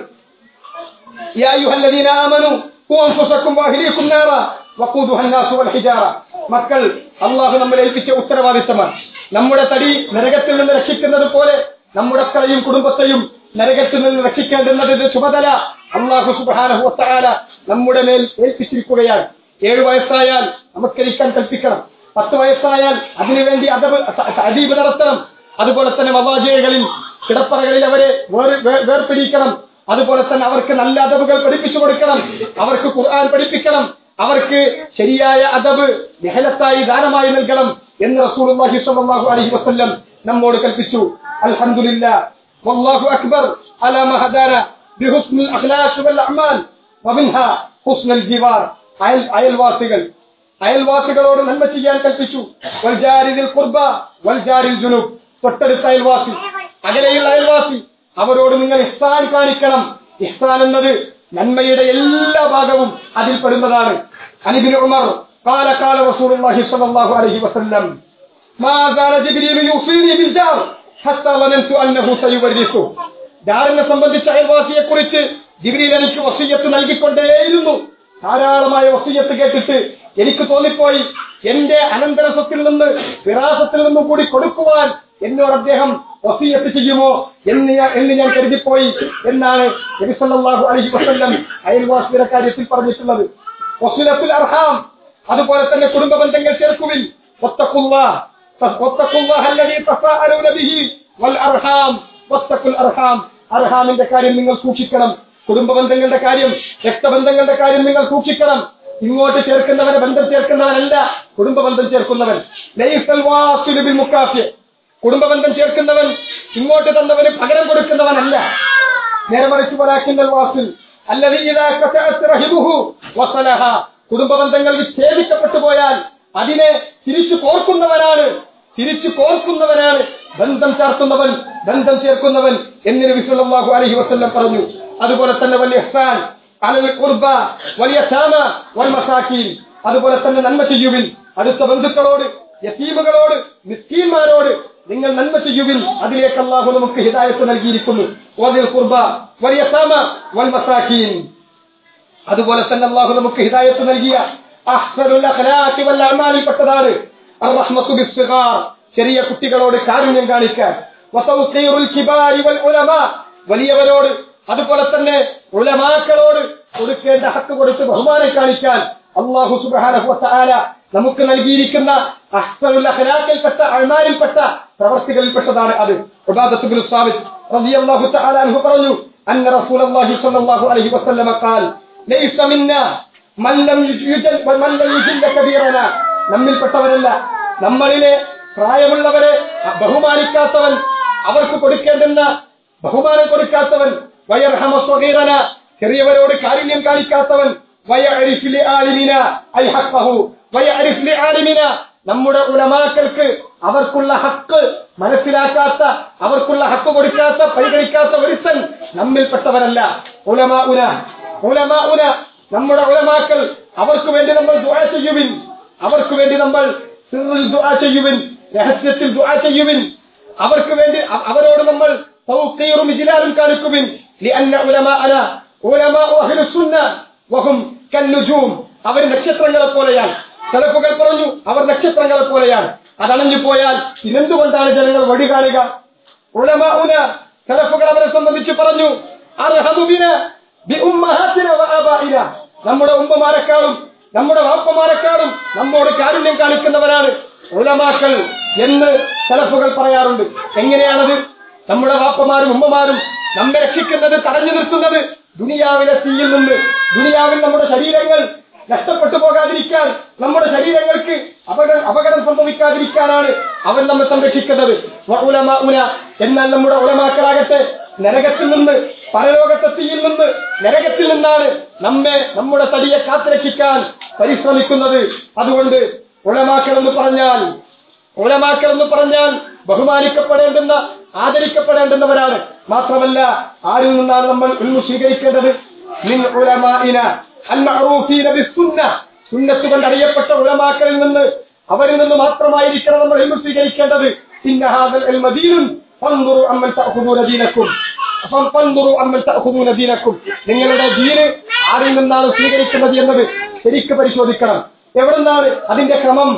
يا أيها الذين آمنوا قوا أنفسكم وأهليكم نارا وقودها الناس والحجارة മക്കൾ അള്ളാഹു നമ്മളെ ഏൽപ്പിച്ച ഉത്തരവാദിത്തമാണ് നമ്മുടെ തടി നരകത്തിൽ നിന്ന് രക്ഷിക്കുന്നത് പോലെ നമ്മുടെ മക്കളെയും കുടുംബത്തെയും നരകത്തിൽ നിന്ന് രക്ഷിക്കേണ്ടുന്നതിന്റെ ചുമതല അള്ളാഹു സുബാനഹു ഒത്താല നമ്മുടെ മേൽ ഏൽപ്പിച്ചിരിക്കുകയാണ് ഏഴു വയസ്സായാൽ നമസ്കരിക്കാൻ കൽപ്പിക്കണം പത്ത് വയസ്സായാൽ അതിനുവേണ്ടി അതവ് അദീപ് നടത്തണം അതുപോലെ തന്നെ മവാജയകളിൽ കിടപ്പറകളിൽ അവരെ വേർ- വേ- വേർപിടിക്കണം അതുപോലെ തന്നെ അവർക്ക് നല്ല അതവുകൾ പഠിപ്പിച്ചു കൊടുക്കണം അവർക്ക് ഖുർആൻ പഠിപ്പിക്കണം അവർക്ക് ശരിയായ അതവ് ലഹലത്തായി ദാനമായി നൽകണം എന്ന് റസൂലുള്ളാഹി സ്വല്ലല്ലാഹു അലൈഹി വസല്ലം നമ്മോട് കൽപ്പിച്ചു അൽഹംദുലില്ലാ വല്ലാഹു അക്ബർ അലാ മാ ഹദാന ബിഹുസ്നിൽ അഖ്ലാഖ് വൽ അഅമാൽ വമിൻഹാ ഹുസ്നുൽ ജിവാർ അയൽ അയൽവാസികൾ അയൽവാസികളോട് നന്മ ചെയ്യാൻ കൽപ്പിച്ചു വൽജാരിദിൽ ഖുർബ വൽജാരിൽ ജുനൂബ് തൊട്ടടുത്ത അയൽവാസി അകലെയുള്ള അയൽവാസി അവരോട് നിങ്ങൾ ഇഹ്സാൻ കാണിക്കണം ഇഹ്സാൻ എന്നത് നന്മയുടെ എല്ലാ ഭാഗവും അതിൽ പെടുന്നതാണ് അനിബിൻ ഉമർ قال قال رسول الله صلى الله عليه وسلم ما زال جبريل يوصيني بالجار حتى ظننت انه سيورثه ജാറിനെ സംബന്ധിച്ച അയൽവാസിയെ കുറിച്ച് ജിബ്രീൽ എനിക്ക് വസീയത്ത് നൽകിക്കൊണ്ടേയിരുന്നു ധാരാളമായ വസീയത്ത് കേട്ടിട്ട് എനിക്ക് തോന്നിപ്പോയി എന്റെ അനന്തര സ്വത്തിൽ നിന്ന് വിറാസത്തിൽ നിന്നും കൂടി കൊടുക്കുവാൻ എന്നോട് അദ്ദേഹം വസീയത്ത് ചെയ്യുമോ എന്ന് ഞാൻ എന്ന് ഞാൻ കരുതിപ്പോയി എന്നാണ് നബി സല്ലല്ലാഹു അലൈഹി വസല്ലം അയൽവാസിയുടെ കാര്യത്തിൽ പറഞ്ഞിട്ടുള്ളത് വസീലത്തുൽ അർഹാം അതുപോലെ തന്നെ കുടുംബ ബന്ധങ്ങൾ ചേർക്കുവിൻ വത്തഖുല്ലാഹ് വത്തഖുല്ലാഹ അല്ലദീ തസാഅലൂന ബിഹി വൽ അർഹാം വത്തഖുൽ അർഹാം അർഹാമിന്റെ കാര്യം നിങ്ങൾ സൂക്ഷിക്കണം കുടുംബ ബന്ധങ്ങളുടെ കാര്യം രക്തബന്ധങ്ങളുടെ കാര്യം നിങ്ങൾ സൂക്ഷിക്കണം ഇങ്ങോട്ട് ചേർക്കുന്നവനെ ബന്ധം ചേർക്കുന്നവനല്ല കുടുംബ ബന്ധം ചേർക്കുന്നവൻ ലൈസൽ വാസിലു ബിൽ മുക്കാഫി കുടുംബ ബന്ധം ചേർക്കുന്നവൻ ഇങ്ങോട്ട് തന്നവന് പകരം കൊടുക്കുന്നവനല്ല നേരെ മറിച്ച് വലാക്കിന്നൽ വാസിൽ അല്ലതി ഇദാ കസഅത് റഹിമുഹു വസലഹ കുടുംബ ബന്ധങ്ങൾ വിച്ഛേദിക്കപ്പെട്ടു പോയാൽ അതിനെ തിരിച്ചു കോർക്കുന്നവനാണ് തിരിച്ചു കോർക്കുന്നവനാണ് ബന്ധം ചേർക്കുന്നവൻ ബന്ധം ചേർക്കുന്നവൻ എന്ന് നബി സല്ലല്ലാഹു അലൈഹി വസല്ലം പറഞ്ഞു അതുപോലെ തന്നെ വലിയ ഇഹ്സാൻ അലൽ ഖുർബ വലിയ സാമ വൽ മസാക്കീൻ അതുപോലെ തന്നെ നന്മ ചെയ്യുവിൻ അടുത്ത ബന്ധുക്കളോട് യതീമുകളോട് മിസ്കീന്മാരോട് നിങ്ങൾ നന്മ ചെയ്യുവിൻ അതിലേക്ക് അള്ളാഹു നമുക്ക് ഹിദായത്ത് നൽകിയിരിക്കുന്നു വലിയ ഖുർബ വലിയ സാമ വൽ മസാക്കീൻ അതുപോലെ തന്നെ അള്ളാഹു നമുക്ക് ഹിദായത്ത് നൽകിയ അഹ്സനുൽ അഖ്ലാഖി വൽ അഅമാലിൽപ്പെട്ടതാണ് അർറഹ്മത്തു ബിസ്സിഗാർ ചെറിയ കുട്ടികളോട് കാരുണ്യം കാണിക്കാൻ വതൗഖീറുൽ കിബാരി വൽ ഉലമാ വലിയവരോട് അതുപോലെ തന്നെ ഉലമാക്കളോട് കൊടുക്കേണ്ട ഹക്ക് കൊടുത്ത് ബഹുമാനം കാണിക്കാൻ അള്ളാഹു സുബ്ഹാനഹു വതആല നമുക്ക് നൽകിയിരിക്കുന്ന അഹ്സനുൽ അഖ്ലാഖിൽപ്പെട്ട അഅമാലിൽപ്പെട്ട പ്രവർത്തികളിൽപ്പെട്ടതാണ് അത് ഉബാദത്ത് ബിൻ സാബിത് റളിയല്ലാഹു തആല അൻഹു പറഞ്ഞു അന്ന റസൂലുള്ളാഹി സ്വല്ലല്ലാഹു അലൈഹി വസല്ലം ഖാൽ ലൈസ മിന്നാ മൻ ലം യുജൽ മൻ ലം യുജില്ല കബീറന നമ്മിൽപ്പെട്ടവരല്ല നമ്മളിലെ പ്രായമുള്ളവരെ ബഹുമാനിക്കാത്തവൻ അവർക്ക് കൊടുക്കേണ്ടുന്ന ബഹുമാനം കൊടുക്കാത്തവൻ വയർഹമ സ്വഗീറന ചെറിയവരോട് കാരുണ്യം കാണിക്കാത്തവൻ വയഅരിഫ് ലിആലിമിന ഐ ഹഖഹു വയഅരിഫ് ലിആലിമിന നമ്മുടെ ഉലമാക്കൾക്ക് അവർക്കുള്ള ഹക്ക് മനസ്സിലാക്കാത്ത അവർക്കുള്ള ഹക്ക് കൊടുക്കാത്ത പരിഗണിക്കാത്ത ഒരുത്തൻ നമ്മിൽപ്പെട്ടവരല്ല ഉലമാ ഉന ഉലമാ ഉന നമ്മുടെ ഉലമാക്കൾ അവർക്ക് വേണ്ടി നമ്മൾ ദുആ ചെയ്യുവിൻ അവർക്ക് വേണ്ടി നമ്മൾ സിറിൽ ദുആ ചെയ്യുവിൻ രഹസ്യത്തിൽ ദുആ ചെയ്യുവിൻ അവർക്ക് വേണ്ടി അ- അവരോട് നമ്മൾ തൗഖീറും ഇജ്ലാലും കാണിക്കുവിൻ لأن علماءنا ഉലമാഉ അഹ്ലുസുന്ന വഹും കന്നുജൂം അവർ നക്ഷത്രങ്ങളെ പോലെയാണ് സലഫുകൾ പറഞ്ഞു അവർ നക്ഷത്രങ്ങളെ പോലെയാണ് അതണഞ്ഞു പോയാൽ പിന്നെന്തുകൊണ്ടാണ് ജനങ്ങൾ വഴി കാണുക ഉലമാഉന സലഫുകൾ അവരെ സംബന്ധിച്ച് പറഞ്ഞു അർഹമുബിന ബിഉമ്മഹാത്തിന വആബാഇന നമ്മുടെ ഉമ്മമാരെക്കാളും നമ്മുടെ വാപ്പമാരെക്കാളും നമ്മോട് കാരുണ്യം കാണിക്കുന്നവരാണ് ഉലമാക്കൾ എന്ന് സലഫുകൾ പറയാറുണ്ട് എങ്ങനെയാണത് നമ്മുടെ വാപ്പമാരും ഉമ്മമാരും നമ്മെ രക്ഷിക്കുന്നത് തടഞ്ഞു നിർത്തുന്നത് ദുനിയാവിലെ തീയിൽ നിന്ന് ദുനിയാവിൽ നമ്മുടെ ശരീരങ്ങൾ നഷ്ടപ്പെട്ടു പോകാതിരിക്കാൻ നമ്മുടെ ശരീരങ്ങൾക്ക് അപകടം അപകടം സംഭവിക്കാതിരിക്കാനാണ് അവൻ നമ്മെ സംരക്ഷിക്കുന്നത് വ ഉലമാഉന. എന്നാൽ നമ്മുടെ ഉലമാക്കളാകട്ടെ നരകത്തിൽ നിന്ന് പരലോകത്തെ തീയിൽ നിന്ന് നരകത്തിൽ നിന്നാണ് നമ്മെ നമ്മുടെ തടിയെ കാത്തുരക്ഷിക്കാൻ പരിശ്രമിക്കുന്നത് അതുകൊണ്ട് ഉലമാക്കൾ എന്ന് പറഞ്ഞാൽ ഉലമാക്കൾ എന്ന് പറഞ്ഞാൽ ബഹുമാനിക്കപ്പെടേണ്ടുന്ന ആദരിക്കപ്പെടേണ്ടുന്നവരാണ് മാത്രമല്ല ആരിൽ നിന്നാണ് നമ്മൾ ഉൽമു സ്വീകരിക്കേണ്ടത് മിൻ ഉലമാഇന അൽമഅറൂഫീന ബിസ്സുന്ന സുന്നത്ത് കൊണ്ട് അറിയപ്പെട്ട ഉലമാക്കളിൽ നിന്ന് അവരിൽ നിന്ന് മാത്രമായിരിക്കണം നമ്മൾ ഇൽമു സ്വീകരിക്കേണ്ടത് ഇന്ന ഹാദൽ ഇൽമ ദീനുൻ ഫൻദുറു അമ്മൻ തഅഖുദൂന ദീനക്കും അപ്പം ഫൻദുറു അമ്മൻ തഅഖുദൂന ദീനക്കും നിങ്ങളുടെ ദീന് ആരിൽ നിന്നാണ് സ്വീകരിക്കുന്നത് എന്നത് ശരിക്ക് പരിശോധിക്കണം എവിടുന്നാണ് അതിന്റെ ക്രമം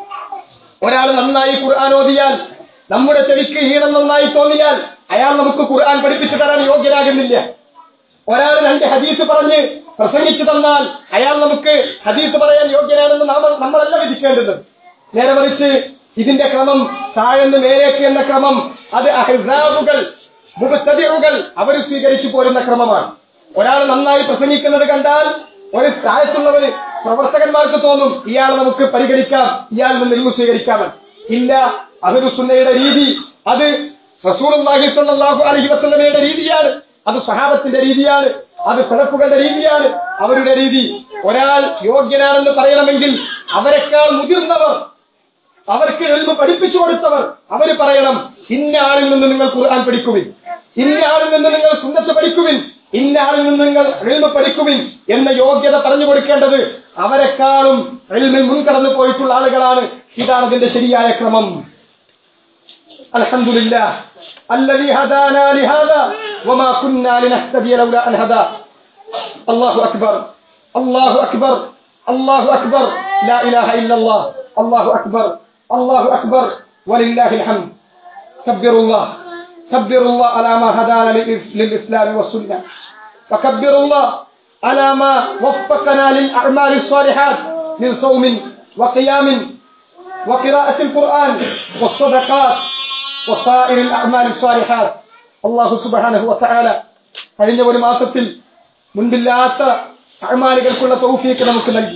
ഒരാൾ നന്നായി ഖുർആൻ ഓതിയാൽ നമ്മുടെ ചെവിക്ക് ഈണം നന്നായി തോന്നിയാൽ അയാൾ നമുക്ക് ഖുർആൻ പഠിപ്പിച്ചു തരാൻ യോഗ്യരാകുന്നില്ല ഒരാൾ രണ്ട് ഹദീസ് പറഞ്ഞ് പ്രസംഗിച്ചു തന്നാൽ അയാൾ നമുക്ക് ഹദീസ് പറയാൻ യോഗ്യനാണെന്ന് നാം നമ്മളല്ല വിധിക്കേണ്ടത് നേരെ മറിച്ച് ഇതിന്റെ ക്രമം താഴ്ന്ന് മേലേക്ക് എന്ന ക്രമം അത് അഹ്സാബുകൾ മുഖത്തതിറുകൾ അവർ സ്വീകരിച്ചു പോരുന്ന ക്രമമാണ് ഒരാൾ നന്നായി പ്രസംഗിക്കുന്നത് കണ്ടാൽ ഒരു താഴത്തുള്ളവര് പ്രവർത്തകന്മാർക്ക് തോന്നും ഇയാൾ നമുക്ക് പരിഗണിക്കാം ഇയാൾ നിന്ന് ഇൽമു സ്വീകരിക്കാമെന്ന് ഇല്ല അതൊരു സുന്നയുടെ രീതി അത് റസൂലുള്ളാഹി സ്വല്ലല്ലാഹു അലൈഹി വസല്ലമയുടെ രീതിയാണ് അത് സഹാബത്തിന്റെ രീതിയാണ് അത് സലഫുകളുടെ രീതിയാണ് അവരുടെ രീതി ഒരാൾ യോഗ്യനാണെന്ന് പറയണമെങ്കിൽ അവരെക്കാൾ മുതിർന്നവർ അവർക്ക് എൽമ് പഠിപ്പിച്ചു കൊടുത്തവർ അവര് പറയണം ഇന്ന ആളിൽ നിന്ന് നിങ്ങൾ ഖുർആൻ പഠിക്കുവിൻ ഇന്ന ആളിൽ നിന്ന് നിങ്ങൾ സുന്നത്ത് പഠിക്കുവിൻ ഇന്ന ആളിൽ നിന്ന് നിങ്ങൾ എൽമ പഠിക്കുവിൻ എന്ന യോഗ്യത പറഞ്ഞു കൊടുക്കേണ്ടത് അവരെക്കാളും എൽമിൽ മുൻകടന്നു പോയിട്ടുള്ള ആളുകളാണ് ഇതാണ് അതിന്റെ ശരിയായ ക്രമം الحمد لله الذي هدانا لهذا وما كنا لنهتدي لولا أن هدى الله أكبر الله أكبر الله أكبر لا إله إلا الله الله أكبر الله أكبر ولله الحمد كبروا الله كبروا الله على ما هدانا للإس- للإسلام والسنة فكبروا الله على ما وفقنا للأعمال الصالحات من صوم وقيام وقراءة القرآن والصدقات وسائر الأعمال الصالحات الله سبحانه وتعالى കഴിഞ്ഞ ഒരു മാസത്തിൽ മുൻപില്ലാത്ത അമാലുകൾക്കുള്ള തൗഫീക്ക് നമുക്ക് നൽകി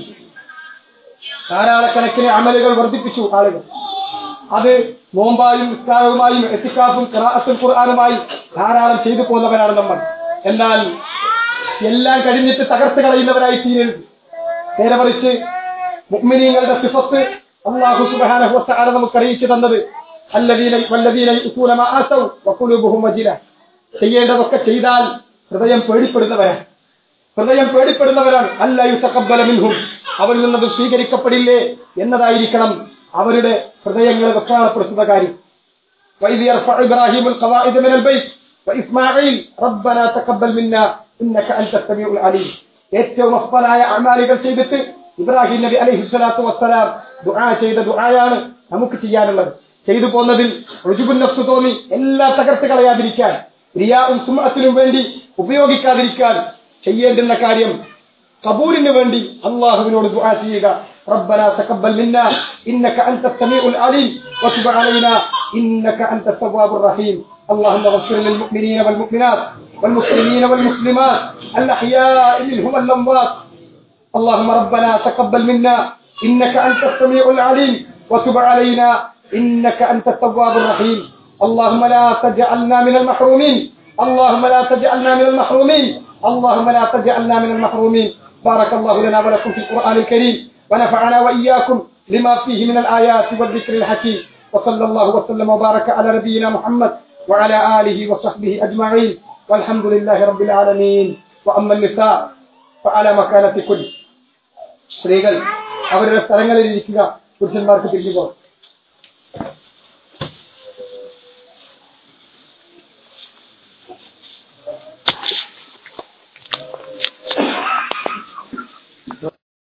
ധാരാളക്കണക്കിന് അമലുകൾ വർദ്ധിപ്പിച്ചു ആളുകൾ അത് നോമ്പായും നിസ്കാരവുമായും എത്തിക്കാഫും ഖിറാഅത്തുൽ ഖുർആാനുമായി ധാരാളം ചെയ്തു പോകുന്നവരാണ് നമ്മൾ എന്നാൽ എല്ലാം കഴിഞ്ഞിട്ട് തകർത്ത് കളയുന്നവരായി തീരരുത് നേരെ മറിച്ച് മുഅ്മിനീങ്ങളുടെ സിഫത്ത് അള്ളാഹു സുബ്ഹാനഹു വതആല നമുക്ക് അറിയിച്ചു തന്നത് അല്ലദീന വല്ലദീന യുഅ്തൂന മാ ആതൗ വഖുലൂബുഹും വജില ചെയ്യേണ്ടതൊക്കെ ചെയ്താൽ ഹൃദയം പേടിപ്പെടുന്നവരാണ് ഹൃദയം പേടിപ്പെടുന്നവരാണ് അല്ല യുതഖബ്ബല മിൻഹും അവരിൽ നിന്നത് സ്വീകരിക്കപ്പെടില്ലേ എന്നതായിരിക്കണം അവരുടെ ഹൃദയങ്ങളെ വെക്കാണപ്പെടുത്തുന്ന കാര്യം وإذ يرفع إبراهيم القواعد من البيت وإسماعيل ربنا تقبل منا إنك أنت السميع العليم ഏറ്റവും അഫ്ബലായ അമാലികൾ ചെയ്തിട്ട് ഇബ്രാഹിം നബി അലൈഹി സ്വലാത്തു വസ്സലാം ദുആ ചെയ്ത ദുആയാണ് നമുക്ക് ചെയ്യാനുള്ളത് ചെയ്തു പോന്നതിൽ റുജുബുൻ നഫ്സ് തോന്നി എല്ലാം തകർത്ത് കളയാതിരിക്കാൻ റിയാവും സുമഅത്തിനും വേണ്ടി ഉപയോഗിക്കാതിരിക്കാൻ ചെയ്യേണ്ടുന്ന കാര്യം കബൂലിന് വേണ്ടി അള്ളാഹുവിനോട് ദുആ ചെയ്യുക ربنا تقبل منا إنك أنت السميع العليم وتب علينا إنك أنت التواب الرحيم اللهم اغفر للمؤمنين والمؤمنات والمسلمين والمسلمات الأحياء منهم الأموات اللهم ربنا تقبل منا إنك أنت السميع العليم وتب علينا إنك أنت التواب الرحيم اللهم لا تجعلنا من المحرومين اللهم لا تجعلنا من المحرومين اللهم لا تجعلنا من المحرومين بارك الله لنا ولكم في القرآن الكريم ونفعنا وإياكم لما فيه من الآيات والذكر الحكيم وصلى الله وسلم وبارك على نبينا محمد وعلى آله وصحبه أجمعين والحمد لله رب العالمين وأما النساء فعلى مكانة كل സ്ത്രീകൾ അവരുടെ സ്ഥലങ്ങളിൽ ഇരിക്കുക പുരുഷന്മാർക്ക് തിരിഞ്ഞു പോകും